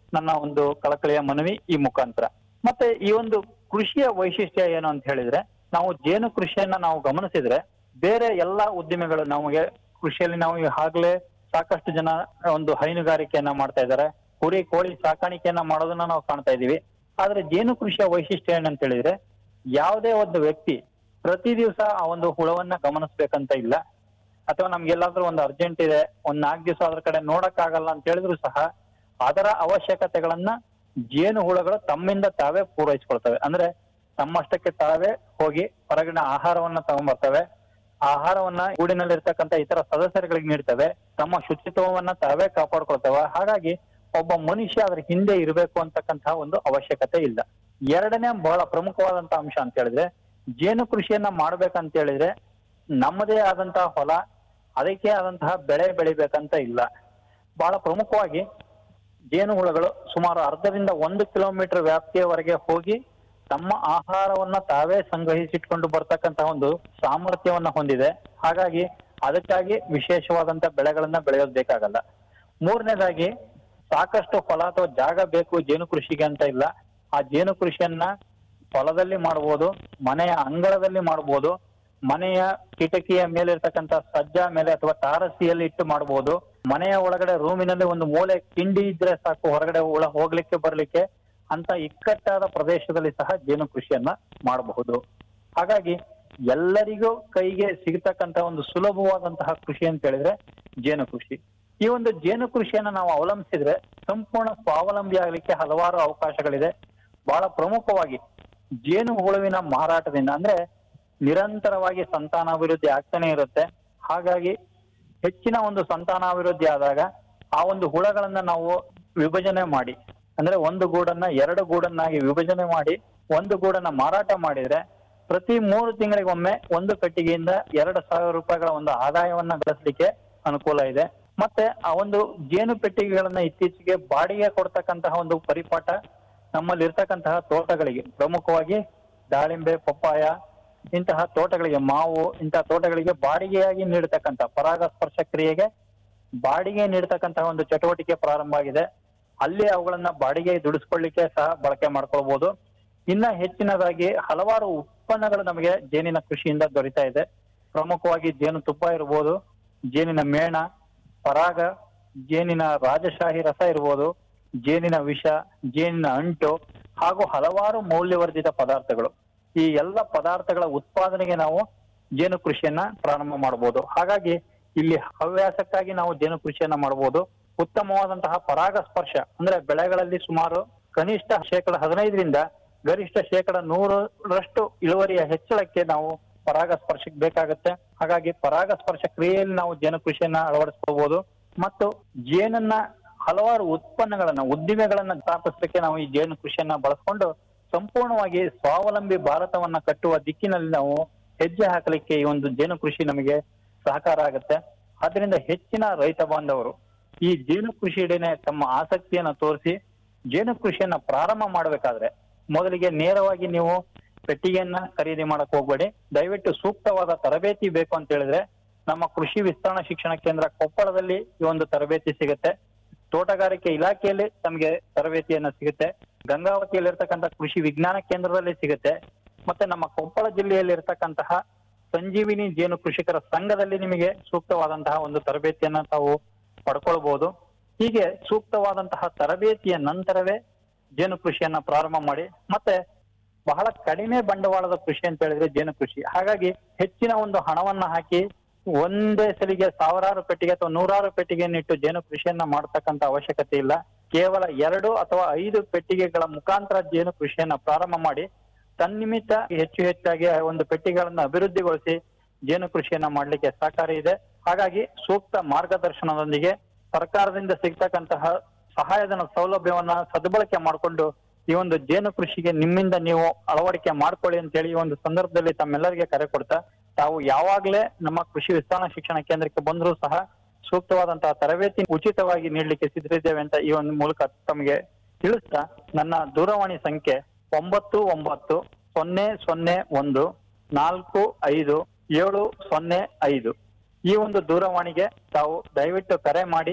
ನನ್ನ ಒಂದು ಕಳಕಳಿಯ ಮನವಿ ಈ ಮುಖಾಂತರ ಮತ್ತೆ ಈ ಒಂದು ಕೃಷಿಯ ವೈಶಿಷ್ಟ್ಯ ಏನು ಅಂತ ಹೇಳಿದ್ರೆ ನಾವು ಜೇನು ಕೃಷಿಯನ್ನ ನಾವು ಗಮನಿಸಿದ್ರೆ ಬೇರೆ ಎಲ್ಲಾ ಉದ್ದಿಮೆಗಳು ನಮಗೆ ಕೃಷಿಯಲ್ಲಿ ನಾವು ಈಗಾಗಲೇ ಸಾಕಷ್ಟು ಜನ ಒಂದು ಹೈನುಗಾರಿಕೆಯನ್ನ ಮಾಡ್ತಾ ಇದ್ದಾರೆ ಕುರಿ ಕೋಳಿ ಸಾಕಾಣಿಕೆಯನ್ನ ಮಾಡೋದನ್ನ ನಾವು ಕಾಣ್ತಾ ಇದೀವಿ ಆದ್ರೆ ಜೇನು ಕೃಷಿಯ ವೈಶಿಷ್ಟ್ಯ ಏನಂತ ಹೇಳಿದ್ರೆ ಯಾವುದೇ ಒಂದು ವ್ಯಕ್ತಿ ಪ್ರತಿ ದಿವಸ ಆ ಒಂದು ಹುಳವನ್ನ ಗಮನಿಸ್ಬೇಕಂತ ಇಲ್ಲ ಅಥವಾ ನಮ್ಗೆಲ್ಲಾದ್ರೂ ಒಂದು ಅರ್ಜೆಂಟ್ ಇದೆ ಒಂದ್ ನಾಲ್ಕು ದಿವಸ ಅದ್ರ ಕಡೆ ನೋಡಕ್ ಆಗಲ್ಲ ಅಂತ ಹೇಳಿದ್ರು ಸಹ ಅದರ ಅವಶ್ಯಕತೆಗಳನ್ನ ಜೇನು ಹುಳಗಳು ತಮ್ಮಿಂದ ತಾವೇ ಪೂರೈಸ್ಕೊಳ್ತವೆ ಅಂದ್ರೆ ತಮ್ಮಷ್ಟಕ್ಕೆ ತಾವೇ ಹೋಗಿ ಹೊರಗಿನ ಆಹಾರವನ್ನ ತಗೊಂಡ್ಬರ್ತವೆ ಆಹಾರವನ್ನ ಗೂಡಿನಲ್ಲಿರ್ತಕ್ಕಂಥ ಇತರ ಸದಸ್ಯರುಗಳಿಗೆ ನೀಡ್ತವೆ ತಮ್ಮ ಶುಚಿತ್ವವನ್ನ ತಾವೇ ಕಾಪಾಡ್ಕೊಳ್ತವೆ ಹಾಗಾಗಿ ಒಬ್ಬ ಮನುಷ್ಯ ಅದ್ರ ಹಿಂದೆ ಇರಬೇಕು ಅಂತಕ್ಕಂತಹ ಒಂದು ಅವಶ್ಯಕತೆ ಇಲ್ಲ ಎರಡನೇ ಬಹಳ ಪ್ರಮುಖವಾದಂತ ಅಂಶ ಅಂತ ಹೇಳಿದ್ರೆ ಜೇನು ಕೃಷಿಯನ್ನ ಮಾಡ್ಬೇಕಂತ ಹೇಳಿದ್ರೆ ನಮ್ಮದೇ ಆದಂತಹ ಹೊಲ ಅದಕ್ಕೆ ಆದಂತಹ ಬೆಳೆ ಬೆಳಿಬೇಕಂತ ಇಲ್ಲ ಬಹಳ ಪ್ರಮುಖವಾಗಿ ಜೇನುಹುಳಗಳು ಸುಮಾರು ಅರ್ಧದಿಂದ ಒಂದು ಕಿಲೋಮೀಟರ್ ವ್ಯಾಪ್ತಿಯವರೆಗೆ ಹೋಗಿ ತಮ್ಮ ಆಹಾರವನ್ನ ತಾವೇ ಸಂಗ್ರಹಿಸಿಟ್ಕೊಂಡು ಬರ್ತಕ್ಕಂತಹ ಒಂದು ಸಾಮರ್ಥ್ಯವನ್ನ ಹೊಂದಿದೆ ಹಾಗಾಗಿ ಅದಕ್ಕಾಗಿ ವಿಶೇಷವಾದಂತ ಬೆಳೆಗಳನ್ನ ಬೆಳೆಯೋದು ಬೇಕಾಗಲ್ಲ ಮೂರನೇದಾಗಿ ಸಾಕಷ್ಟು ಹೊಲ ಅಥವಾ ಜಾಗ ಬೇಕು ಜೇನು ಕೃಷಿಗೆ ಅಂತ ಇಲ್ಲ ಆ ಜೇನು ಕೃಷಿಯನ್ನ ಹೊಲದಲ್ಲಿ ಮಾಡಬಹುದು ಮನೆಯ ಅಂಗಳದಲ್ಲಿ ಮಾಡಬಹುದು ಮನೆಯ ಕಿಟಕಿಯ ಮೇಲೆ ಇರ್ತಕ್ಕಂಥ ಸಜ್ಜಾ ಮೇಲೆ ಅಥವಾ ತಾರಸಿಯಲ್ಲಿ ಇಟ್ಟು ಮಾಡಬಹುದು ಮನೆಯ ಒಳಗಡೆ ರೂಮಿನಲ್ಲಿ ಒಂದು ಮೂಲೆ ಕಿಂಡಿ ಇದ್ರೆ ಸಾಕು ಹೊರಗಡೆ ಹುಳ ಹೋಗ್ಲಿಕ್ಕೆ ಬರ್ಲಿಕ್ಕೆ ಅಂತ ಇಕ್ಕಟ್ಟಾದ ಪ್ರದೇಶದಲ್ಲಿ ಸಹ ಜೇನು ಕೃಷಿಯನ್ನ ಮಾಡಬಹುದು ಹಾಗಾಗಿ ಎಲ್ಲರಿಗೂ ಕೈಗೆ ಸಿಗತಕ್ಕಂತ ಒಂದು ಸುಲಭವಾದಂತಹ ಕೃಷಿ ಅಂತ ಹೇಳಿದ್ರೆ ಜೇನು ಕೃಷಿ ಈ ಒಂದು ಜೇನು ಕೃಷಿಯನ್ನ ನಾವು ಅವಲಂಬಿಸಿದ್ರೆ ಸಂಪೂರ್ಣ ಸ್ವಾವಲಂಬಿ ಆಗ್ಲಿಕ್ಕೆ ಹಲವಾರು ಅವಕಾಶಗಳಿದೆ ಬಹಳ ಪ್ರಮುಖವಾಗಿ ಜೇನು ಹುಳುವಿನ ಮಾರಾಟದಿಂದ ಅಂದ್ರೆ ನಿರಂತರವಾಗಿ ಸಂತಾನಾಭಿವೃದ್ಧಿ ಆಗ್ತಾನೆ ಇರುತ್ತೆ ಹಾಗಾಗಿ ಹೆಚ್ಚಿನ ಒಂದು ಸಂತಾನಾಭಿವೃದ್ಧಿ ಆದಾಗ ಆ ಒಂದು ಹುಳಗಳನ್ನ ನಾವು ವಿಭಜನೆ ಮಾಡಿ ಅಂದ್ರೆ ಒಂದು ಗೂಡನ್ನ ಎರಡು ಗೂಡನ್ನಾಗಿ ವಿಭಜನೆ ಮಾಡಿ ಒಂದು ಗೂಡನ್ನ ಮಾರಾಟ ಮಾಡಿದ್ರೆ ಪ್ರತಿ ಮೂರು ತಿಂಗಳಿಗೊಮ್ಮೆ ಒಂದು ಪೆಟ್ಟಿಗೆಯಿಂದ ಎರಡು ಸಾವಿರ ರೂಪಾಯಿಗಳ ಒಂದು ಆದಾಯವನ್ನ ಗಳಿಸ್ಲಿಕ್ಕೆ ಅನುಕೂಲ ಇದೆ ಮತ್ತೆ ಆ ಒಂದು ಜೇನು ಪೆಟ್ಟಿಗೆಗಳನ್ನ ಇತ್ತೀಚೆಗೆ ಬಾಡಿಗೆ ಕೊಡ್ತಕ್ಕಂತಹ ಒಂದು ಪರಿಪಾಠ ನಮ್ಮಲ್ಲಿ ಇರ್ತಕ್ಕಂತಹ ತೋಟಗಳಿಗೆ ಪ್ರಮುಖವಾಗಿ ದಾಳಿಂಬೆ ಪಪ್ಪಾಯ ಇಂತಹ ತೋಟಗಳಿಗೆ ಮಾವು ಇಂತಹ ತೋಟಗಳಿಗೆ ಬಾಡಿಗೆಯಾಗಿ ನೀಡತಕ್ಕಂತ ಪರಾಗಸ್ಪರ್ಶ ಕ್ರಿಯೆಗೆ ಬಾಡಿಗೆ ನೀಡತಕ್ಕಂತಹ ಒಂದು ಚಟುವಟಿಕೆ ಪ್ರಾರಂಭ ಆಗಿದೆ ಅಲ್ಲಿ ಅವುಗಳನ್ನ ಬಾಡಿಗೆ ದುಡಿಸ್ಕೊಳ್ಳಿಕ್ಕೆ ಸಹ ಬಳಕೆ ಮಾಡ್ಕೊಳ್ಬಹುದು ಇನ್ನ ಹೆಚ್ಚಿನದಾಗಿ ಹಲವಾರು ಉತ್ಪನ್ನಗಳು ನಮಗೆ ಜೇನಿನ ಕೃಷಿಯಿಂದ ದೊರೀತಾ ಇದೆ ಪ್ರಮುಖವಾಗಿ ಜೇನು ತುಪ್ಪ ಇರ್ಬೋದು ಜೇನಿನ ಮೇಣ ಪರಾಗ ಜೇನಿನ ರಾಜಶಾಹಿ ರಸ ಇರ್ಬೋದು ಜೇನಿನ ವಿಷ ಜೇನಿನ ಅಂಟು ಹಾಗೂ ಹಲವಾರು ಮೌಲ್ಯವರ್ಧಿತ ಪದಾರ್ಥಗಳು ಈ ಎಲ್ಲ ಪದಾರ್ಥಗಳ ಉತ್ಪಾದನೆಗೆ ನಾವು ಜೇನು ಕೃಷಿಯನ್ನ ಪ್ರಾರಂಭ ಮಾಡಬಹುದು ಹಾಗಾಗಿ ಇಲ್ಲಿ ಹವ್ಯಾಸಕ್ಕಾಗಿ ನಾವು ಜೇನು ಕೃಷಿಯನ್ನ ಮಾಡಬಹುದು ಉತ್ತಮವಾದಂತಹ ಪರಾಗಸ್ಪರ್ಶ ಅಂದ್ರೆ ಬೆಳೆಗಳಲ್ಲಿ ಸುಮಾರು ಕನಿಷ್ಠ ಶೇಕಡ ಹದಿನೈದರಿಂದ ಗರಿಷ್ಠ ಶೇಕಡ ನೂರರಷ್ಟು ಇಳುವರಿಯ ಹೆಚ್ಚಳಕ್ಕೆ ನಾವು ಪರಾಗಸ್ಪರ್ಶಕ್ಕೆ ಬೇಕಾಗುತ್ತೆ ಹಾಗಾಗಿ ಪರಾಗಸ್ಪರ್ಶ ಕ್ರಿಯೆಯಲ್ಲಿ ನಾವು ಜೇನು ಕೃಷಿಯನ್ನ ಅಳವಡಿಸ್ಕೋಬಹುದು ಮತ್ತು ಜೇನನ್ನ ಹಲವಾರು ಉತ್ಪನ್ನಗಳನ್ನ ಉದ್ದಿಮೆಗಳನ್ನ ಸ್ಥಾಪಿಸಲಿಕ್ಕೆ ನಾವು ಈ ಜೇನು ಕೃಷಿಯನ್ನ ಬಳಸ್ಕೊಂಡು ಸಂಪೂರ್ಣವಾಗಿ ಸ್ವಾವಲಂಬಿ ಭಾರತವನ್ನ ಕಟ್ಟುವ ದಿಕ್ಕಿನಲ್ಲಿ ನಾವು ಹೆಜ್ಜೆ ಹಾಕಲಿಕ್ಕೆ ಈ ಒಂದು ಜೇನು ಕೃಷಿ ನಮಗೆ ಸಹಕಾರ ಆಗುತ್ತೆ ಆದ್ರಿಂದ ಹೆಚ್ಚಿನ ರೈತ ಬಾಂಧವರು ಈ ಜೇನು ಕೃಷಿಯೆಡೆನೆ ತಮ್ಮ ಆಸಕ್ತಿಯನ್ನ ತೋರಿಸಿ ಜೇನು ಕೃಷಿಯನ್ನ ಪ್ರಾರಂಭ ಮಾಡಬೇಕಾದ್ರೆ ಮೊದಲಿಗೆ ನೇರವಾಗಿ ನೀವು ಪೆಟ್ಟಿಗೆಯನ್ನ ಖರೀದಿ ಮಾಡಕ್ ಹೋಗ್ಬೇಡಿ ದಯವಿಟ್ಟು ಸೂಕ್ತವಾದ ತರಬೇತಿ ಬೇಕು ಅಂತ ಹೇಳಿದ್ರೆ ನಮ್ಮ ಕೃಷಿ ವಿಸ್ತರಣಾ ಶಿಕ್ಷಣ ಕೇಂದ್ರ ಕೊಪ್ಪಳದಲ್ಲಿ ಈ ಒಂದು ತರಬೇತಿ ಸಿಗುತ್ತೆ ತೋಟಗಾರಿಕೆ ಇಲಾಖೆಯಲ್ಲಿ ತಮಗೆ ತರಬೇತಿಯನ್ನ ಸಿಗುತ್ತೆ ಗಂಗಾವತಿಯಲ್ಲಿರ್ತಕ್ಕಂಥ ಕೃಷಿ ವಿಜ್ಞಾನ ಕೇಂದ್ರದಲ್ಲಿ ಸಿಗುತ್ತೆ ಮತ್ತೆ ನಮ್ಮ ಕೊಪ್ಪಳ ಜಿಲ್ಲೆಯಲ್ಲಿ ಇರ್ತಕ್ಕಂತಹ ಸಂಜೀವಿನಿ ಜೇನು ಕೃಷಿಕರ ಸಂಘದಲ್ಲಿ ನಿಮಗೆ ಸೂಕ್ತವಾದಂತಹ ಒಂದು ತರಬೇತಿಯನ್ನ ತಾವು ಪಡ್ಕೊಳ್ಬಹುದು ಹೀಗೆ ಸೂಕ್ತವಾದಂತಹ ತರಬೇತಿಯ ನಂತರವೇ ಜೇನು ಕೃಷಿಯನ್ನ ಪ್ರಾರಂಭ ಮಾಡಿ ಮತ್ತೆ ಬಹಳ ಕಡಿಮೆ ಬಂಡವಾಳದ ಕೃಷಿ ಅಂತ ಹೇಳಿದ್ರೆ ಜೇನು ಕೃಷಿ ಹಾಗಾಗಿ ಹೆಚ್ಚಿನ ಒಂದು ಹಣವನ್ನ ಹಾಕಿ ಒಂದೇ ಸಲಿಗೆ ಸಾವಿರಾರು ಪೆಟ್ಟಿಗೆ ಅಥವಾ ನೂರಾರು ಪೆಟ್ಟಿಗೆಯನ್ನಿಟ್ಟು ಜೇನು ಕೃಷಿಯನ್ನ ಮಾಡತಕ್ಕಂತ ಅವಶ್ಯಕತೆ ಇಲ್ಲ ಕೇವಲ ಎರಡು ಅಥವಾ ಐದು ಪೆಟ್ಟಿಗೆಗಳ ಮುಖಾಂತರ ಜೇನು ಕೃಷಿಯನ್ನ ಪ್ರಾರಂಭ ಮಾಡಿ ತನ್ನಿಮಿತ್ತ ಹೆಚ್ಚು ಹೆಚ್ಚಾಗಿ ಆ ಒಂದು ಪೆಟ್ಟಿಗೆಗಳನ್ನ ಅಭಿವೃದ್ಧಿಗೊಳಿಸಿ ಜೇನು ಕೃಷಿಯನ್ನ ಮಾಡ್ಲಿಕ್ಕೆ ಸಹಕಾರಿ ಇದೆ ಹಾಗಾಗಿ ಸೂಕ್ತ ಮಾರ್ಗದರ್ಶನದೊಂದಿಗೆ ಸರ್ಕಾರದಿಂದ ಸಿಗ್ತಕ್ಕಂತಹ ಸಹಾಯಧನ ಸೌಲಭ್ಯವನ್ನ ಸದ್ಬಳಕೆ ಮಾಡಿಕೊಂಡು ಈ ಒಂದು ಜೇನು ಕೃಷಿಗೆ ನಿಮ್ಮಿಂದ ನೀವು ಅಳವಡಿಕೆ ಮಾಡ್ಕೊಳ್ಳಿ ಅಂತ ಹೇಳಿ ಈ ಒಂದು ಸಂದರ್ಭದಲ್ಲಿ ತಮ್ಮೆಲ್ಲರಿಗೆ ಕರೆ ಕೊಡ್ತಾ ತಾವು ಯಾವಾಗ್ಲೇ ನಮ್ಮ ಕೃಷಿ ವಿಸ್ತರಣಾ ಶಿಕ್ಷಣ ಕೇಂದ್ರಕ್ಕೆ ಬಂದರೂ ಸಹ ಸೂಕ್ತವಾದಂತಹ ತರಬೇತಿ ಉಚಿತವಾಗಿ ನೀಡಲಿಕ್ಕೆ ಸಿದ್ಧರಿದ್ದೇವೆ ಅಂತ ಈ ಒಂದು ಮೂಲಕ ತಮಗೆ ತಿಳಿಸ್ತಾ ನನ್ನ ದೂರವಾಣಿ ಸಂಖ್ಯೆ ಒಂಬತ್ತು ಒಂಬತ್ತು ಸೊನ್ನೆ ಸೊನ್ನೆ ಒಂದು ನಾಲ್ಕು ಐದು ಏಳು ಸೊನ್ನೆ ಐದು ಈ ಒಂದು ದೂರವಾಣಿಗೆ ತಾವು ದಯವಿಟ್ಟು ಕರೆ ಮಾಡಿ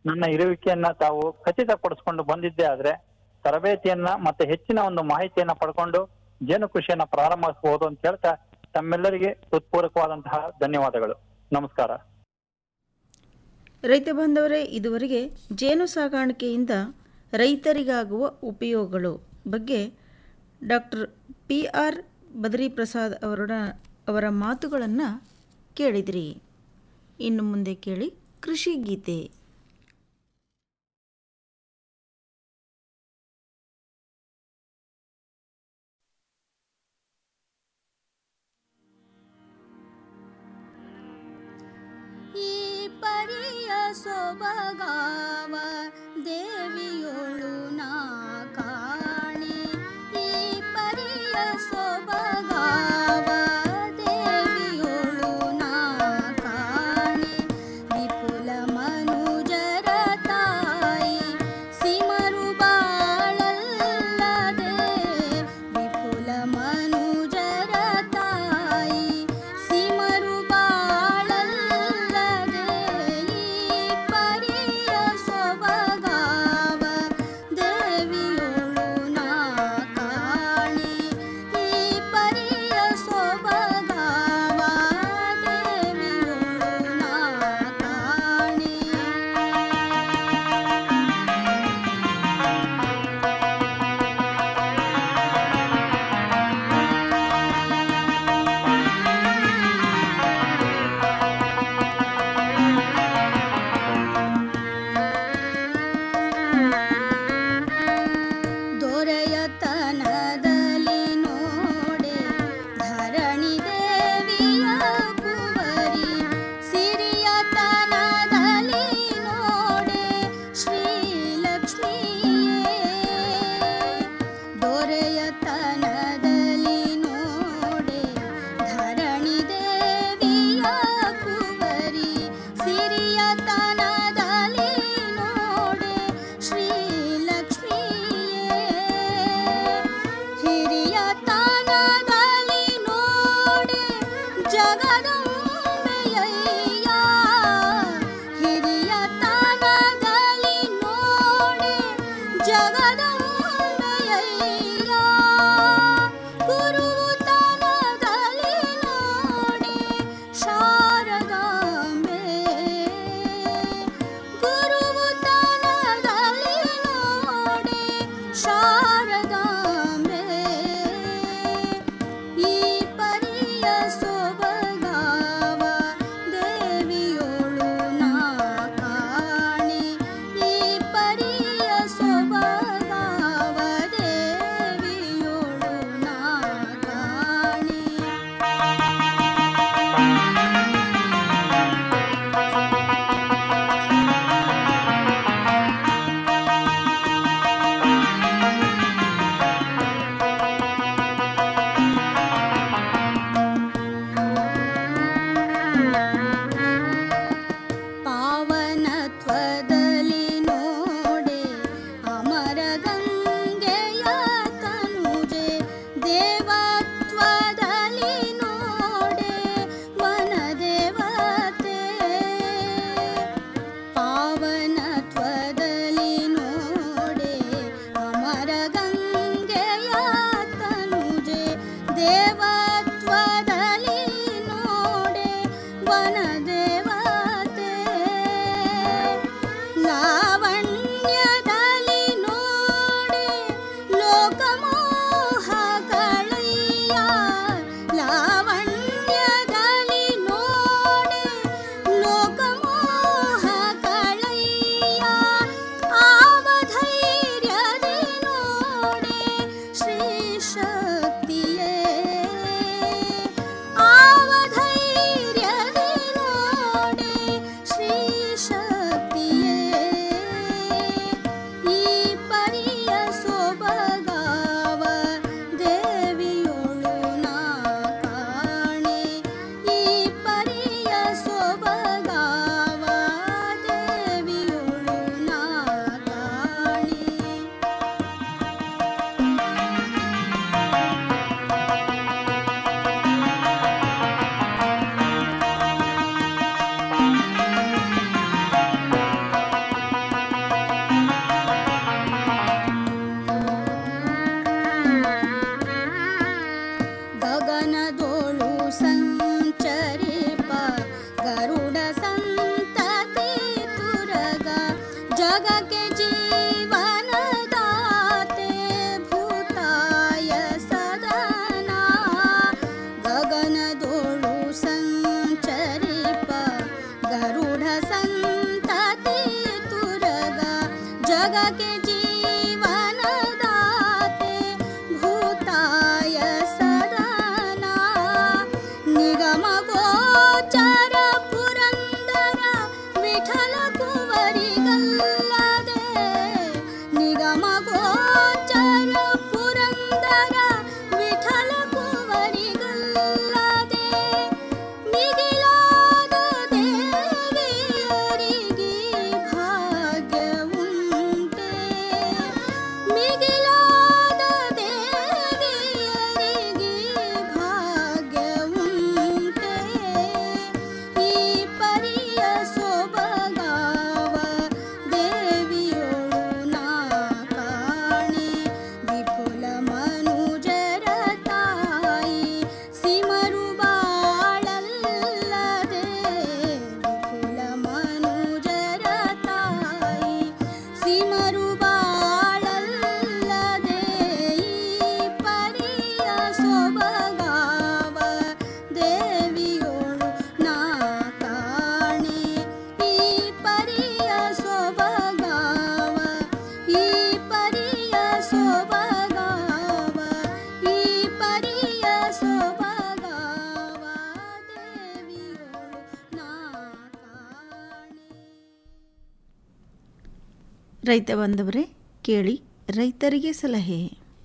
ನನ್ನ ಇರುವಿಕೆಯನ್ನ ತಾವು ಖಚಿತಪಡಿಸಿಕೊಂಡು ಬಂದಿದ್ದೇ ಆದ್ರೆ ತರಬೇತಿಯನ್ನ ಮತ್ತೆ ಹೆಚ್ಚಿನ ಒಂದು ಮಾಹಿತಿಯನ್ನ ಪಡ್ಕೊಂಡು ಜೇನು ಕೃಷಿಯನ್ನ ಪ್ರಾರಂಭಿಸಬಹುದು ಅಂತ ಹೇಳ್ತಾ ತಮ್ಮೆಲ್ಲರಿಗೆ ಹೃತ್ಪೂರ್ವಕವಾದಂತಹ ಧನ್ಯವಾದಗಳು ನಮಸ್ಕಾರ
ರೈತ ಬಾಂಧವರೇ ಇದುವರೆಗೆ ಜೇನು ಸಾಕಾಣಿಕೆಯಿಂದ ರೈತರಿಗಾಗುವ ಉಪಯೋಗಗಳು ಬಗ್ಗೆ doctor P R Badri Prasad ಅವರ ಅವರ ಮಾತುಗಳನ್ನು ಕೇಳಿದಿರಿ ಇನ್ನು ಮುಂದೆ ಕೇಳಿ ಕೃಷಿ ಗೀತೆ
ಈ ಪರಿಯ ಸೊಬಗಾವ ದೇವಿಯೊಳು ನಾ ಕಾಣೆ ಈ ಪರಿಯ ಸೊಬಗಾವ ದೇವಿಯೊಳು ನಾ ಕಾಣೆ ವಿಪುಲ ಮನುಜರ ತಾಯಿ ಸಿಮರು ಬಾಳಲ್ಲದೆ ವಿಪುಲ ಮನುಜರ ತಾಯಿ ಸಿಮರು ಬಾಳಲ್ಲದೆ ಈ ಪರಿಯ ಸೊಬಗಾವ ದೇವಿಯೊಳು ನಾ ಕಾಣೆ ಈ ಪರಿಯ ಸೊಬಗಾವ ದೇವಿಯೊಳು ನಾ ಕಾಣೆ ದೊರೆಯತನದಲ್ಲಿ ನೋಡೆ ಧರಣಿ ದೇವಿಯ ಕುವರಿ ಸಿರಿಯತನದಲ್ಲಿ ನೋಡೆ ಶ್ರೀಲಕ್ಷ್ಮಿಯೇ ದೊರೆಯತನದಲ್ಲಿ ನೋಡೆ ಧರಣಿ ದೇವಿಯ ಕುವರಿ ಸಿರಿಯತನದಲ್ಲಿ ನೋಡೆ ಶ್ರೀಲಕ್ಷ್ಮಿಯೇ ಹಿರಿಯತನದಲ್ಲಿ ನೋಡೆ ಜಗದಂಬೆಯಯ್ಯ ಹಿರಿಯತನದಲ್ಲಿ ನೋಡೆ ಜಗದಂಬೆಯಯ್ಯ के जीवनदाते भूताय सदना निगम गोचर पुरंदर विठल कुवरी गल्लदे निगम गोचर पुरंदर विठल कुवरी गल्लदे ಮಿಗಿಲಾದ ದೇವಿಯರಿಗೆ ಭಾಗ್ಯ ಉಂಟೆ ಮಿಗಿಲಾದ ದೇವಿಯರಿಗೆ ಭಾಗ್ಯ ಉಂಟೆ ಈ ಪರಿಯ ಸೊಬಗಾವ ದೇವಿಯೋಳು ನಾ ಕಾಣೆ ವಿಪುಲ ಮನುಜರ ತಾಯಿ ಸಿಮರು ಬಾಳಲ್ಲದೆ ವಿಪುಲ ಮನುಜರ ತಾಯಿ ಸಿಮರು ಬಾಳಲ್ಲದೆ ಈ ಪರಿಯ ಸೊಬಗಾವ ದೇವಿಯೋಳು ನಾ ಕಾಣೆ ಈ ಪರಿಯ ಸೊಬಗಾವ ಈ ಪರಿಯ ಸೊಬಗಾವ ಈ ಪರಿಯ ಸೊಬಗಾವ ದೇವಿಯೋಳು ನಾ ಕಾಣೆ
ರೈತ ಬಾಂಧವರೇ ಕೇಳಿ ರೈತರಿಗೆ ಸಲಹೆ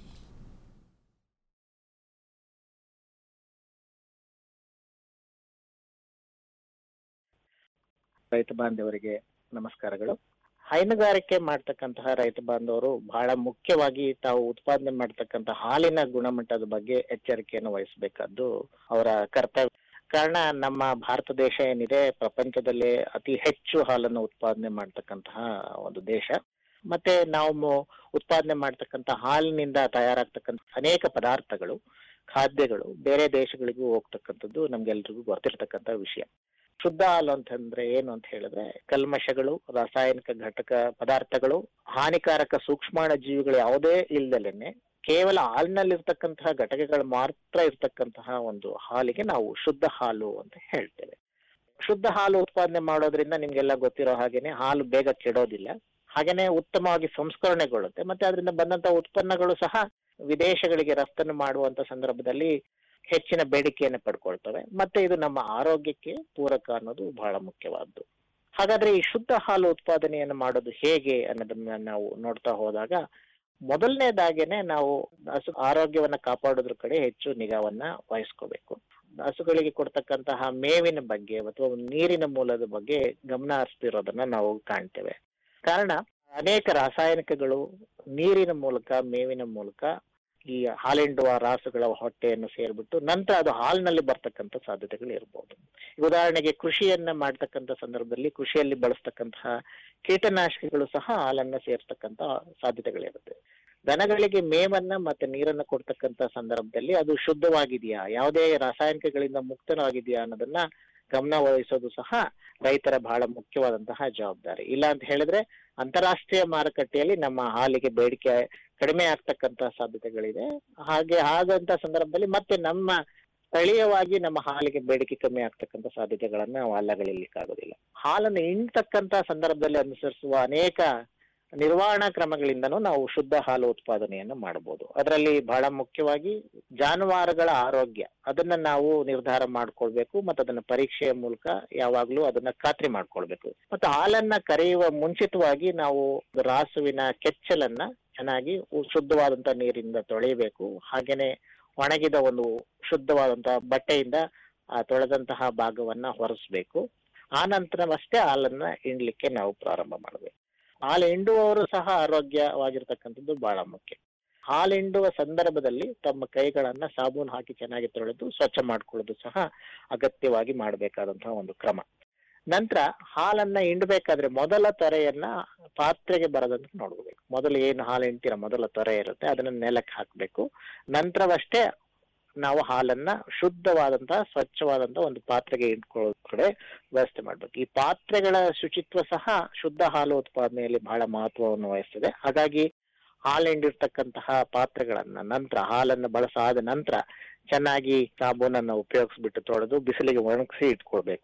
ರೈತ ಬಾಂಧವರಿಗೆ ನಮಸ್ಕಾರಗಳು ಹೈನುಗಾರಿಕೆ ಮಾಡ್ತಕ್ಕಂತಹ ರೈತ ಬಾಂಧವರು ಬಹಳ ಮುಖ್ಯವಾಗಿ ತಾವು ಉತ್ಪಾದನೆ ಮಾಡ್ತಕ್ಕಂಥ ಹಾಲಿನ ಗುಣಮಟ್ಟದ ಬಗ್ಗೆ ಎಚ್ಚರಿಕೆಯನ್ನು ವಹಿಸಬೇಕಾದ್ದು ಅವರ ಕರ್ತವ್ಯ ಕಾರಣ ನಮ್ಮ ಭಾರತ ದೇಶ ಏನಿದೆ ಪ್ರಪಂಚದಲ್ಲೇ ಅತಿ ಹೆಚ್ಚು ಹಾಲನ್ನು ಉತ್ಪಾದನೆ ಮಾಡ್ತಕ್ಕಂತಹ ಒಂದು ದೇಶ ಮತ್ತೆ ನಾವು ಮು- ಉತ್ಪಾದನೆ ಮಾಡ್ತಕ್ಕಂಥ ಹಾಲಿನಿಂದ ತಯಾರಾಗ್ತಕ್ಕಂಥ ಅನೇಕ ಪದಾರ್ಥಗಳು ಖಾದ್ಯಗಳು ಬೇರೆ ದೇಶಗಳಿಗೂ ಹೋಗ್ತಕ್ಕಂಥದ್ದು ನಮ್ಗೆಲ್ರಿಗೂ ಗೊತ್ತಿರ್ತಕ್ಕಂಥ ವಿಷಯ ಶುದ್ಧ ಹಾಲು ಅಂತಂದ್ರೆ ಏನು ಅಂತ ಹೇಳಿದ್ರೆ ಕಲ್ಮಶಗಳು ರಾಸಾಯನಿಕ ಘಟಕ ಪದಾರ್ಥಗಳು ಹಾನಿಕಾರಕ ಸೂಕ್ಷ್ಮಾಣು ಜೀವಿಗಳು ಯಾವುದೇ ಇಲ್ದಲೇನೆ ಕೇವಲ ಹಾಲಿನಲ್ಲಿರ್ತಕ್ಕಂತಹ ಘಟಕಗಳು ಮಾತ್ರ ಇರ್ತಕ್ಕಂತಹ ಒಂದು ಹಾಲಿಗೆ ನಾವು ಶುದ್ಧ ಹಾಲು ಅಂತ ಹೇಳ್ತೇವೆ ಶುದ್ಧ ಹಾಲು ಉತ್ಪಾದನೆ ಮಾಡೋದ್ರಿಂದ ನಿಮ್ಗೆಲ್ಲ ಗೊತ್ತಿರೋ ಹಾಗೇನೆ ಹಾಲು ಬೇಗ ಕೆಡೋದಿಲ್ಲ ಹಾಗೇನೆ ಉತ್ತಮವಾಗಿ ಸಂಸ್ಕರಣೆಗೊಳ್ಳುತ್ತೆ ಮತ್ತೆ ಅದರಿಂದ ಬಂದಂತ ಉತ್ಪನ್ನಗಳು ಸಹ ವಿದೇಶಗಳಿಗೆ ರಫ್ತನ್ನು ಮಾಡುವಂತ ಸಂದರ್ಭದಲ್ಲಿ ಹೆಚ್ಚಿನ ಬೇಡಿಕೆಯನ್ನು ಪಡ್ಕೊಳ್ತವೆ ಮತ್ತೆ ಇದು ನಮ್ಮ ಆರೋಗ್ಯಕ್ಕೆ ಪೂರಕ ಅನ್ನೋದು ಬಹಳ ಮುಖ್ಯವಾದ್ದು ಹಾಗಾದ್ರೆ ಈ ಶುದ್ಧ ಹಾಲು ಉತ್ಪಾದನೆಯನ್ನು ಮಾಡೋದು ಹೇಗೆ ಅನ್ನೋದನ್ನ ನಾವು ನೋಡ್ತಾ ಹೋದಾಗ ಮೊದಲನೇದಾಗೇನೆ ನಾವು ಹಸು ಆರೋಗ್ಯವನ್ನ ಕಾಪಾಡೋದ್ರ ಕಡೆ ಹೆಚ್ಚು ನಿಗಾವನ್ನ ವಹಿಸ್ಕೋಬೇಕು ಹಸುಗಳಿಗೆ ಕೊಡ್ತಕ್ಕಂತಹ ಮೇವಿನ ಬಗ್ಗೆ ಅಥವಾ ನೀರಿನ ಮೂಲದ ಬಗ್ಗೆ ಗಮನ ಹರಿಸ್ತಿರೋದನ್ನ ನಾವು ಕಾಣ್ತೇವೆ ಕಾರಣ ಅನೇಕ ರಾಸಾಯನಿಕಗಳು ನೀರಿನ ಮೂಲಕ ಮೇವಿನ ಮೂಲಕ ಈ ಹಾಲೆಂಡುವ ರಾಸುಗಳ ಹೊಟ್ಟೆಯನ್ನು ಸೇರ್ಬಿಟ್ಟು ನಂತರ ಅದು ಹಾಲಿನಲ್ಲಿ ಬರ್ತಕ್ಕಂಥ ಸಾಧ್ಯತೆಗಳು ಇರಬಹುದು ಉದಾಹರಣೆಗೆ ಕೃಷಿಯನ್ನ ಮಾಡ್ತಕ್ಕಂಥ ಸಂದರ್ಭದಲ್ಲಿ ಕೃಷಿಯಲ್ಲಿ ಬಳಸ್ತಕ್ಕಂತಹ ಕೀಟನಾಶಕಗಳು ಸಹ ಹಾಲನ್ನ ಸೇರ್ತಕ್ಕಂಥ ಸಾಧ್ಯತೆಗಳಿರುತ್ತೆ ದನಗಳಿಗೆ ಮೇವನ್ನ ಮತ್ತೆ ನೀರನ್ನ ಕೊಡ್ತಕ್ಕಂಥ ಸಂದರ್ಭದಲ್ಲಿ ಅದು ಶುದ್ಧವಾಗಿದೆಯಾ ಯಾವುದೇ ರಾಸಾಯನಿಕಗಳಿಂದ ಮುಕ್ತವಾಗಿದೆಯಾ ಅನ್ನೋದನ್ನ ಗಮನ ವಹಿಸೋದು ಸಹ ರೈತರ ಬಹಳ ಮುಖ್ಯವಾದಂತಹ ಜವಾಬ್ದಾರಿ ಇಲ್ಲ ಅಂತ ಹೇಳಿದ್ರೆ ಅಂತಾರಾಷ್ಟ್ರೀಯ ಮಾರುಕಟ್ಟೆಯಲ್ಲಿ ನಮ್ಮ ಹಾಲಿಗೆ ಬೇಡಿಕೆ ಕಡಿಮೆ ಆಗ್ತಕ್ಕಂತ ಸಾಧ್ಯತೆಗಳಿದೆ ಹಾಗೆ ಹಾಗಂತ ಸಂದರ್ಭದಲ್ಲಿ ಮತ್ತೆ ನಮ್ಮ ಸ್ಥಳೀಯವಾಗಿ ನಮ್ಮ ಹಾಲಿಗೆ ಬೇಡಿಕೆ ಕಮ್ಮಿ ಆಗ್ತಕ್ಕಂತ ಸಾಧ್ಯತೆಗಳನ್ನ ನಾವು ಅಲ್ಲಗಳಿಲಿಕ್ಕಾಗೋದಿಲ್ಲ ಹಾಲನ್ನು ಇಂಡ್ತಕ್ಕಂತ ಸಂದರ್ಭದಲ್ಲಿ ಅನುಸರಿಸುವ ಅನೇಕ ನಿರ್ವಹಣಾ ಕ್ರಮಗಳಿಂದನೂ ನಾವು ಶುದ್ಧ ಹಾಲು ಉತ್ಪಾದನೆಯನ್ನು ಮಾಡಬಹುದು ಅದರಲ್ಲಿ ಬಹಳ ಮುಖ್ಯವಾಗಿ ಜಾನುವಾರುಗಳ ಆರೋಗ್ಯ ಅದನ್ನ ನಾವು ನಿರ್ಧಾರ ಮಾಡ್ಕೊಳ್ಬೇಕು ಮತ್ತೆ ಅದನ್ನ ಪರೀಕ್ಷೆಯ ಮೂಲಕ ಯಾವಾಗ್ಲೂ ಅದನ್ನ ಖಾತ್ರಿ ಮಾಡ್ಕೊಳ್ಬೇಕು ಮತ್ತೆ ಹಾಲನ್ನ ಕರೆಯುವ ಮುಂಚಿತವಾಗಿ ನಾವು ರಾಸುವಿನ ಕೆಚ್ಚಲನ್ನ ಚೆನ್ನಾಗಿ ಉ- ಶುದ್ಧವಾದಂತ ನೀರಿಂದ ತೊಳೆಯಬೇಕು ಹಾಗೇನೆ ಒಣಗಿದ ಒಂದು ಶುದ್ಧವಾದಂತಹ ಬಟ್ಟೆಯಿಂದ ಆ ತೊಳೆದಂತಹ ಭಾಗವನ್ನ ಹೊರಸ್ಬೇಕು ಆ ನಂತರವಷ್ಟೇ ಹಾಲನ್ನ ಹಿಂಡ್ಲಿಕ್ಕೆ ನಾವು ಪ್ರಾರಂಭ ಮಾಡಬೇಕು ಹಾಲು ಹಿಂಡುವವರು ಸಹ ಆರೋಗ್ಯವಾಗಿರ್ತಕ್ಕಂಥದ್ದು ಬಹಳ ಮುಖ್ಯ ಹಾಲು ಹಿಂಡುವ ಸಂದರ್ಭದಲ್ಲಿ ತಮ್ಮ ಕೈಗಳನ್ನ ಸಾಬೂನು ಹಾಕಿ ಚೆನ್ನಾಗಿ ತೊಳೆದು ಸ್ವಚ್ಛ ಮಾಡ್ಕೊಳ್ಳೋದು ಸಹ ಅಗತ್ಯವಾಗಿ ಮಾಡಬೇಕಾದಂತಹ ಒಂದು ಕ್ರಮ ನಂತರ ಹಾಲನ್ನ ಹಿಂಡ್ಬೇಕಾದ್ರೆ ಮೊದಲ ತೊರೆಯನ್ನ ಪಾತ್ರೆಗೆ ಬರದಂತೆ ನೋಡ್ಕೋಬೇಕು ಮೊದಲು ಏನು ಹಾಲು ಹಿಂಡ್ತೀರ ಮೊದಲ ತೊರೆ ಇರುತ್ತೆ ಅದನ್ನ ನೆಲಕ್ಕೆ ಹಾಕ್ಬೇಕು ನಂತರವಷ್ಟೇ ನಾವು ಹಾಲನ್ನ ಶುದ್ಧವಾದಂತಹ ಸ್ವಚ್ಛವಾದಂತಹ ಒಂದು ಪಾತ್ರೆಗೆ ಇಟ್ಕೊಳ್ಳೋ ಕಡೆ ವ್ಯವಸ್ಥೆ ಮಾಡ್ಬೇಕು ಈ ಪಾತ್ರೆಗಳ ಶುಚಿತ್ವ ಸಹ ಶುದ್ಧ ಹಾಲು ಉತ್ಪಾದನೆಯಲ್ಲಿ ಬಹಳ ಮಹತ್ವವನ್ನು ವಹಿಸ್ತದೆ ಹಾಗಾಗಿ ಹಾಲು ಹಿಂಡಿರ್ತಕ್ಕಂತಹ ಪಾತ್ರೆಗಳನ್ನ ನಂತರ ಹಾಲನ್ನ ಬಳಸಾದ ನಂತರ ಚೆನ್ನಾಗಿ ಸಾಬೂನನ್ನ ಉಪಯೋಗಿಸ್ಬಿಟ್ಟು ತೊಳೆದು ಬಿಸಿಲಿಗೆ ಒಣಗಿಸಿ ಇಟ್ಕೊಳ್ಬೇಕು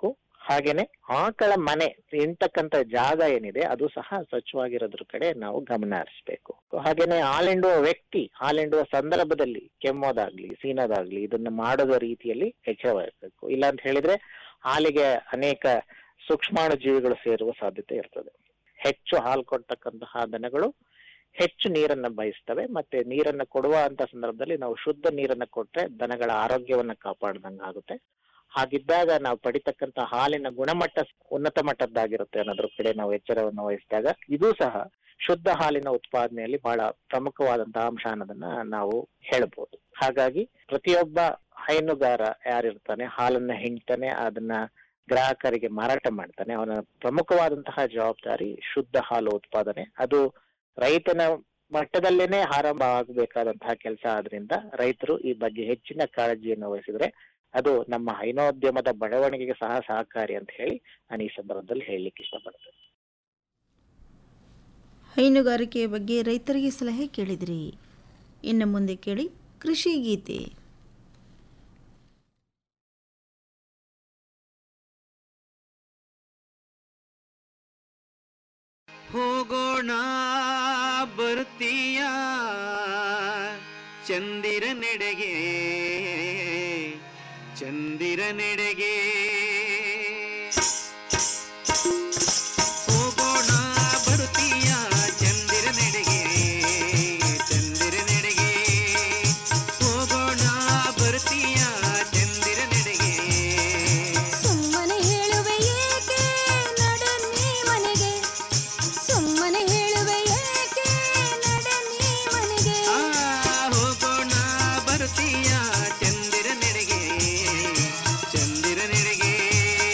ಹಾಗೇನೆ ಆಕಳ ಮನೆ ಇಂತಕ್ಕಂತ ಜಾಗ ಏನಿದೆ ಅದು ಸಹ ಸ್ವಚ್ಛವಾಗಿರೋದ್ರ ಕಡೆ ನಾವು ಗಮನ ಹರಿಸ್ಬೇಕು ಹಾಗೇನೆ ಹಾಲೆಂಡುವ ವ್ಯಕ್ತಿ ಹಾಲೆಂಡುವ ಸಂದರ್ಭದಲ್ಲಿ ಕೆಮ್ಮೋದಾಗ್ಲಿ ಸೀನೋದಾಗ್ಲಿ ಇದನ್ನ ಮಾಡದ ರೀತಿಯಲ್ಲಿ ಎಚ್ಚರ ವಹಿಸಬೇಕು ಇಲ್ಲ ಅಂತ ಹೇಳಿದ್ರೆ ಹಾಲಿಗೆ ಅನೇಕ ಸೂಕ್ಷ್ಮಾಣು ಜೀವಿಗಳು ಸೇರುವ ಸಾಧ್ಯತೆ ಇರ್ತದೆ ಹೆಚ್ಚು ಹಾಲು ಕೊಡ್ತಕ್ಕಂತಹ ದನಗಳು ಹೆಚ್ಚು ನೀರನ್ನ ಬಯಸ್ತವೆ ಮತ್ತೆ ನೀರನ್ನ ಕೊಡುವ ಅಂತ ಸಂದರ್ಭದಲ್ಲಿ ನಾವು ಶುದ್ಧ ನೀರನ್ನ ಕೊಟ್ರೆ ದನಗಳ ಆರೋಗ್ಯವನ್ನ ಕಾಪಾಡ್ದಂಗ ಆಗುತ್ತೆ ಹಾಗಿದ್ದಾಗ ನಾವು ಪಡಿತಕ್ಕಂತ ಹಾಲಿನ ಗುಣಮಟ್ಟ ಉನ್ನತ ಮಟ್ಟದ್ದಾಗಿರುತ್ತೆ ಅನ್ನೋದ್ರ ಕಡೆ ನಾವು ಎಚ್ಚರವನ್ನು ವಹಿಸಿದಾಗ ಇದು ಸಹ ಶುದ್ಧ ಹಾಲಿನ ಉತ್ಪಾದನೆಯಲ್ಲಿ ಬಹಳ ಪ್ರಮುಖವಾದಂತಹ ಅಂಶ ಅನ್ನೋದನ್ನ ನಾವು ಹೇಳ್ಬೋದು ಹಾಗಾಗಿ ಪ್ರತಿಯೊಬ್ಬ ಹೈನುಗಾರ ಯಾರಿರ್ತಾನೆ ಹಾಲನ್ನ ಹಿಂಡ್ತಾನೆ ಅದನ್ನ ಗ್ರಾಹಕರಿಗೆ ಮಾರಾಟ ಮಾಡ್ತಾನೆ ಅವನ ಪ್ರಮುಖವಾದಂತಹ ಜವಾಬ್ದಾರಿ ಶುದ್ಧ ಹಾಲು ಉತ್ಪಾದನೆ ಅದು ರೈತನ ಮಟ್ಟದಲ್ಲೇನೆ ಆರಂಭ ಆಗಬೇಕಾದಂತಹ ಕೆಲಸ ಆದ್ರಿಂದ ರೈತರು ಈ ಬಗ್ಗೆ ಹೆಚ್ಚಿನ ಕಾಳಜಿಯನ್ನು ವಹಿಸಿದ್ರೆ ಅದು ನಮ್ಮ ಹೈನೋದ್ಯಮದ ಬೆಳವಣಿಗೆಗೆ ಸಹ ಸಹಕಾರಿ ಅಂತ ಹೇಳಿ ನಾನು ಈ ಸಂದರ್ಭದಲ್ಲಿ ಹೇಳಲಿಕ್ಕೆ ಇಷ್ಟಪಡ್ತೇನೆ
ಹೈನುಗಾರಿಕೆಯ ಬಗ್ಗೆ ರೈತರಿಗೆ ಸಲಹೆ ಕೇಳಿದಿರಿ ಇನ್ನು ಮುಂದೆ ಕೇಳಿ ಕೃಷಿ ಗೀತೆ
ಹೋಗೋಣ ಬರ್ತೀಯ ಚಂದಿರ ನೆಡೆಗೆ ಚಂದಿರ ನೆಡೆಗೆ ಹೋಗೋಣ ಬರ್ತೀಯ ಚಂದಿರ ನೆಡೆಗೆ ಚಂದಿರ ನೆಡೆಗೆ ಹೋಗೋಣ ಬರ್ತೀಯ ಚಂದಿರ ನೆಡೆಗೆ
ಸುಮ್ಮನೆ ಹೇಳುವೆ ಏಕೆ ನಡೆ ನೀ ಮನೆಗೆ ಸುಮ್ಮನೆ ಹೇಳುವೆ ಏಕೆ ನಡೆ ನೀ ಮನೆಗೆ
ಆ ಹೋಗೋಣ ಬರ್ತೀಯ ಚಂದಿರ ನೆಡೆಗೆ ಚಂದಿರ ನೆಡೆಗೆ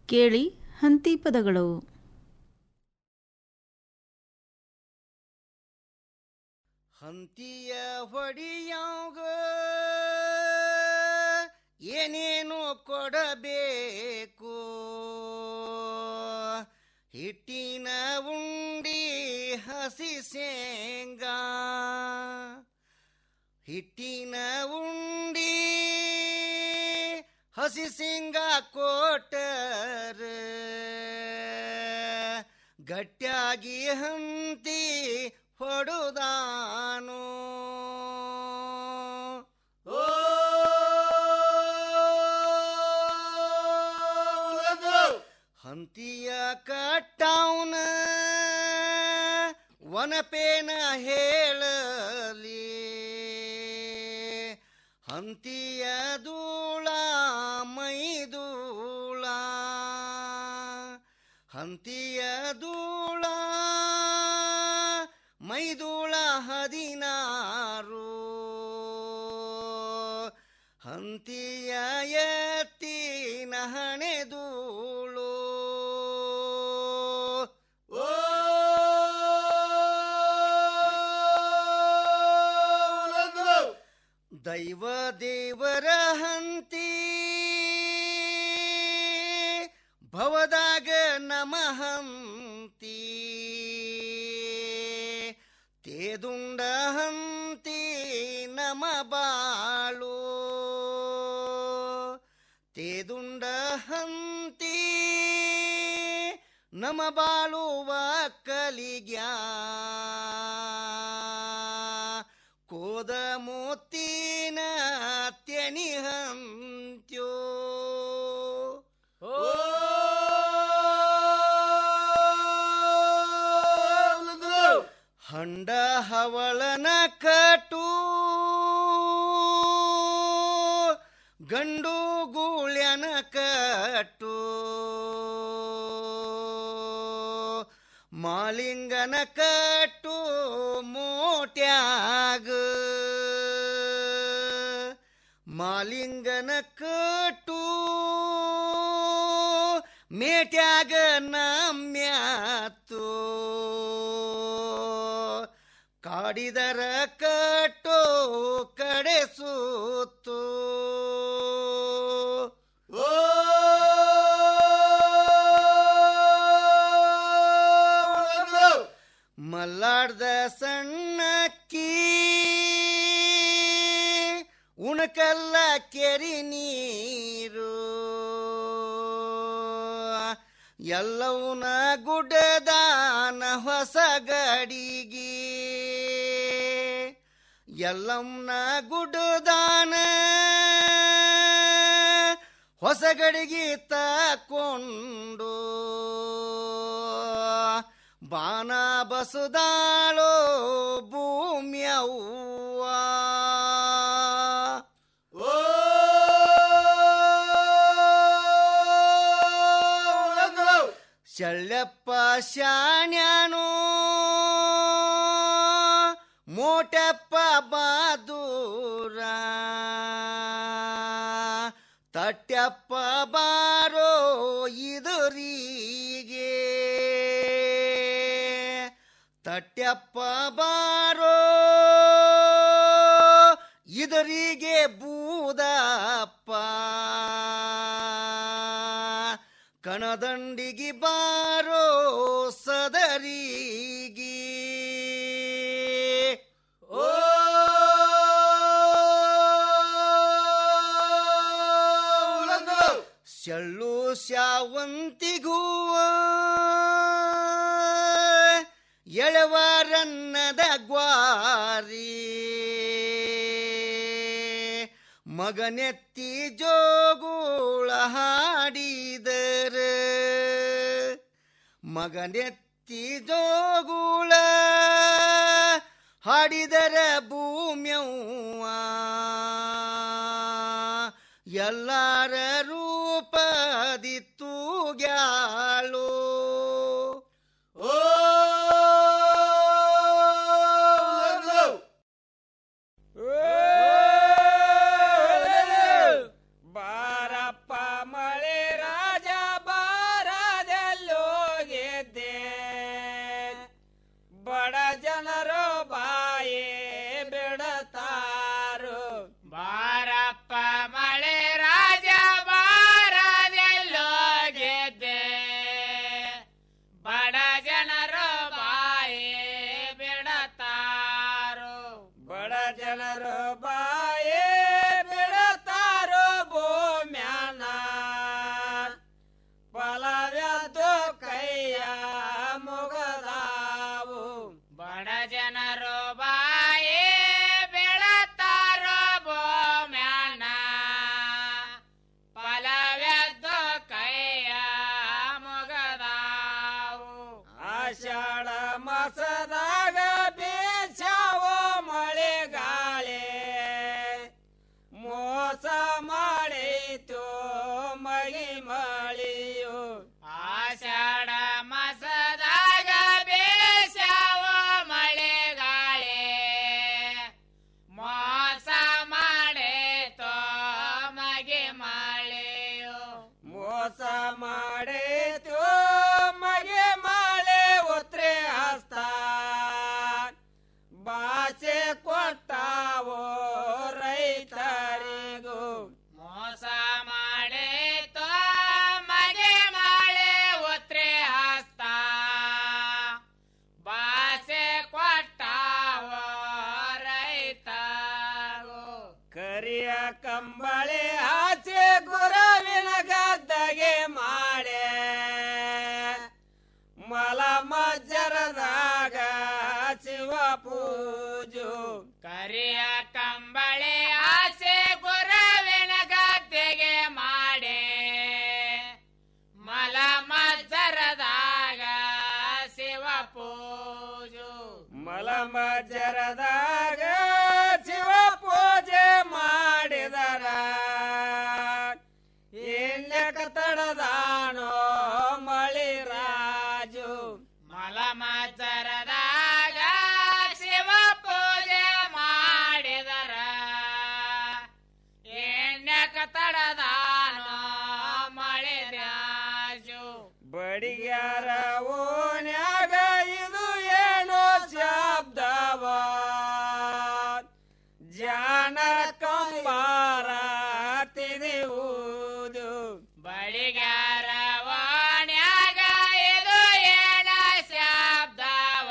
ಕೇಳಿ ಹಂತಿ ಪದಗಳು
ಹಂತಿಯ ಹೊಡಿಯಾಗ ಏನೇನು ಕೊಡಬೇಕು ಹಿಟ್ಟಿನ ಉಂಡಿ ಹಸಿ ಶೇಂಗಾ ಹಿಟ್ಟಿನ ಉಂಡಿ ಹಸಿ ಶೇಂಗಾ ಕೊಟ್ಟರ ಗಟ್ಟಿಯಾಗಿ ಹಂತಿ ಹೊಡುದಾನು ಓ ಹಂತಿಯ ಕಟ್ಟೌನ ವನಪೇನ ಹೇಳಲಿ ಹಂತಿಯ ಧೂಳ ಮೈದೂಳ ಹಂತಿಯ ಧೂಳ ಮೈದೂಳ ಹದಿನಾರು ಹಂತಿಯ ಎತ್ತಿನ ಹಣೆದೂಳು ಓ ದೈವ ದೇವರ ಹಂತಿ ಭವದಾಗ ನಮಹಂತಿ ತೇದುಂಡ ಹಂತಿ ನಮ ಬಾಳು ತೇದುಂಡ ಹಂತಿ ನಮ ಬಾಳುವ ಕಲಿಗ್ಯಾ ಕೋದ ಮೋತಿನ ತೆನಿ ಹಂತ್ಯೋ ಓ ಹಂಡ ಹವಳನ ಕಟು ಗಂಡು ಗೂಳ್ಯನ ಕಟ್ಟು ಮಾಲಿಂಗನ ಕಟ್ಟು ಮೋಟ್ಯಾಗ ಮಾಲಿಂಗನ ಕಟ್ಟು ಮೇಟ್ಯಾಗ ನಮ್ಯಾತು ಕಾಡಿದರ ಕಟ್ಟೋ ಕಡೆ ಸೂತು ಓ ಮಲ್ಲಾಡ್ದ ಸಣ್ಣಕ್ಕಿ ಉಣಕಲ್ಲ ಕೆರಿ ನೀರು ಎಲ್ಲವನ ಗುಡ್ಡದಾನ ಹೊಸ ಗಡಿಗೆ ಎಲ್ಲಮ್ಮನ ಗುಡ್ಡದಾನ ಹೊಸ ಗಡಿಗೆ ತಕೊಂಡು ಬಾನ ಬಸುದಾಳೋ ಭೂಮ್ಯವ್ವ ಓ ಶಳ್ಯಪ್ಪ ಶಾಣ್ಯಾನೋ ಮೋಟಪ್ಪ ಬಾದೂರ ತಟ್ಯಪ್ಪ ಬಾರೋ ಇದುರಿಗೆ ತಟ್ಯಪ್ಪ ಬಾರೋ ಇದರಿಗೆ ಬೂದಪ್ಪ ಕಣದಂಡಿಗೆ ಬಾರೋ ಸದರಿಗೆ ಓ ಶಳ್ಳು ಶಾವಂತಿಗೂವ ಎಳವಾರನ್ನದ ಗ್ವಾರಿ ಮಗನೆತ್ತಿ ಜೋಗುಳ ಹಾಡಿದರ ಮಗನೆತ್ತಿ ಜೋಗುಳ ಹಾಡಿದರ ಭೂಮ್ಯವ್ವ ಎಲ್ಲರ ರೂಪದಿ ತೂಗ್ಯಾಳು ಓ
ಬಾರಪ್ಪ ಮಳೆ ರಾಜ ಬಾರ ಮಾಡೇತು ಮಗಿ ಮಳಿಯು
ಆಷಾಢ ಮಾಸದಾಗ ಬೇಸಾವ ಮಳೆಗಾಳೆ ಮೋಸ ಮಾಡೇತೋ ಮಗೆ ಮಳೆಯೋ
ಮೋಸ ಮಾಡೇತು ಮಗೆ ಮಳೆ ಒತ್ರೆ ಹಸ್ತ ಬಾಸೆ ಕೊಟ್ಟಾವೋ ರೈತರಿಗೂ
ಮೋಸ ಮಾಡೇತೋ ಮಗೆ ಮಳೆ ಒತ್ರೆ ಹಸ್ತ ಬಾಸೆ ಕೊಟ್ಟಾವ ರೈತಗೋ
ಕರಿಯ ಕಂಬಳಿ ಆಚೆ ಗುರವಿನ ಗದ್ದಗೆ ಮಾಡೆ ಮಲ ಮಜ್ಜರದಾಗ ಶಿವ ಪೂಜು
ಕರಿಯ ಕಂಬಳಿ ಆಸೆ ಗುರವಿನ ಗದ್ದೆಗೆ ಮಾಡೆ ಮಲ ಮಜ್ಜರದಾಗ ಶಿವ ಪೂಜು
ಮಲ ಮಜ್ಜರದಾಗ ಶಿವ ಪೂಜೆ ಮಾಡಿದರ ಎಣ್ಣೆಕ ತಡದಾನೋ ಮಳಿ ರಾಜು
ಮಲ ಮಜ್ಜರದಾಗ ಶಿವ ಪೂಜೆ ಮಾಡಿದರ ಎಣ್ಣೆಕ ತಡದಾನೋ ಮಳೆ ರಾಜು
ಬಡಿಗ್ಯಾರ ಓನ್ಯಾಗ ಇದು ಏನೋ ಶಬ್ದವ ಜಾನ ಕಂಬಾರ ತಿದಿಯುವುದು
ಬಳಿಗಾರ ವಾಣ್ಯಾಗ ಇದು ಏನ ಶಬ್ದವ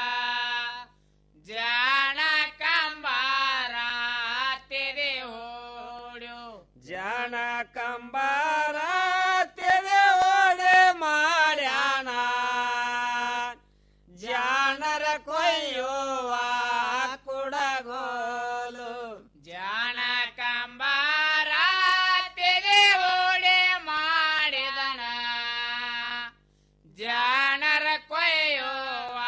ಜಾಣ ಕಂಬಾರ ತಿದಿ ಹೂಡು
ಜಾನ ಕಂಬಾರ ತೆದೆ ಓಡೆ ಮಾಡ್ಯಾನ ಜಾನರ ಕೊಯ್ಯುವ ಕುಡಗೋಲು
ಜಾಣ ಕಂಬಾರ ತಿದಿ ಹೂಡಿ ಮಾಡಿದನ ಜಾಣರ ಕೊಯ್ಯುವ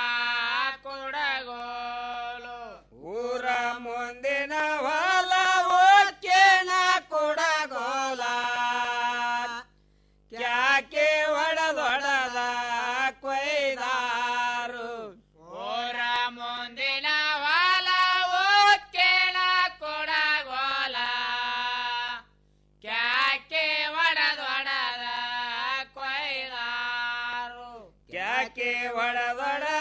ಕುಡಗೋಲು
ಊರ ಮುಂದಿನ ಹೊಲ ಓಕೇನ ಕುಡಗೋಲ ಕ್ಯಾಕೆ ಒಡದೊಡದ ಕೊಯ್ದಾರು
ಊರ ಮುಂದಿನ ಹೊಲ ಕೇಳ ಕೊಡಗೋಲ ಕ್ಯಾಕೆ ಒಡದೊಡದ ಕೊಯ್ದಾರು
ಕ್ಯಾಕೆ ಒಡದೊಡದ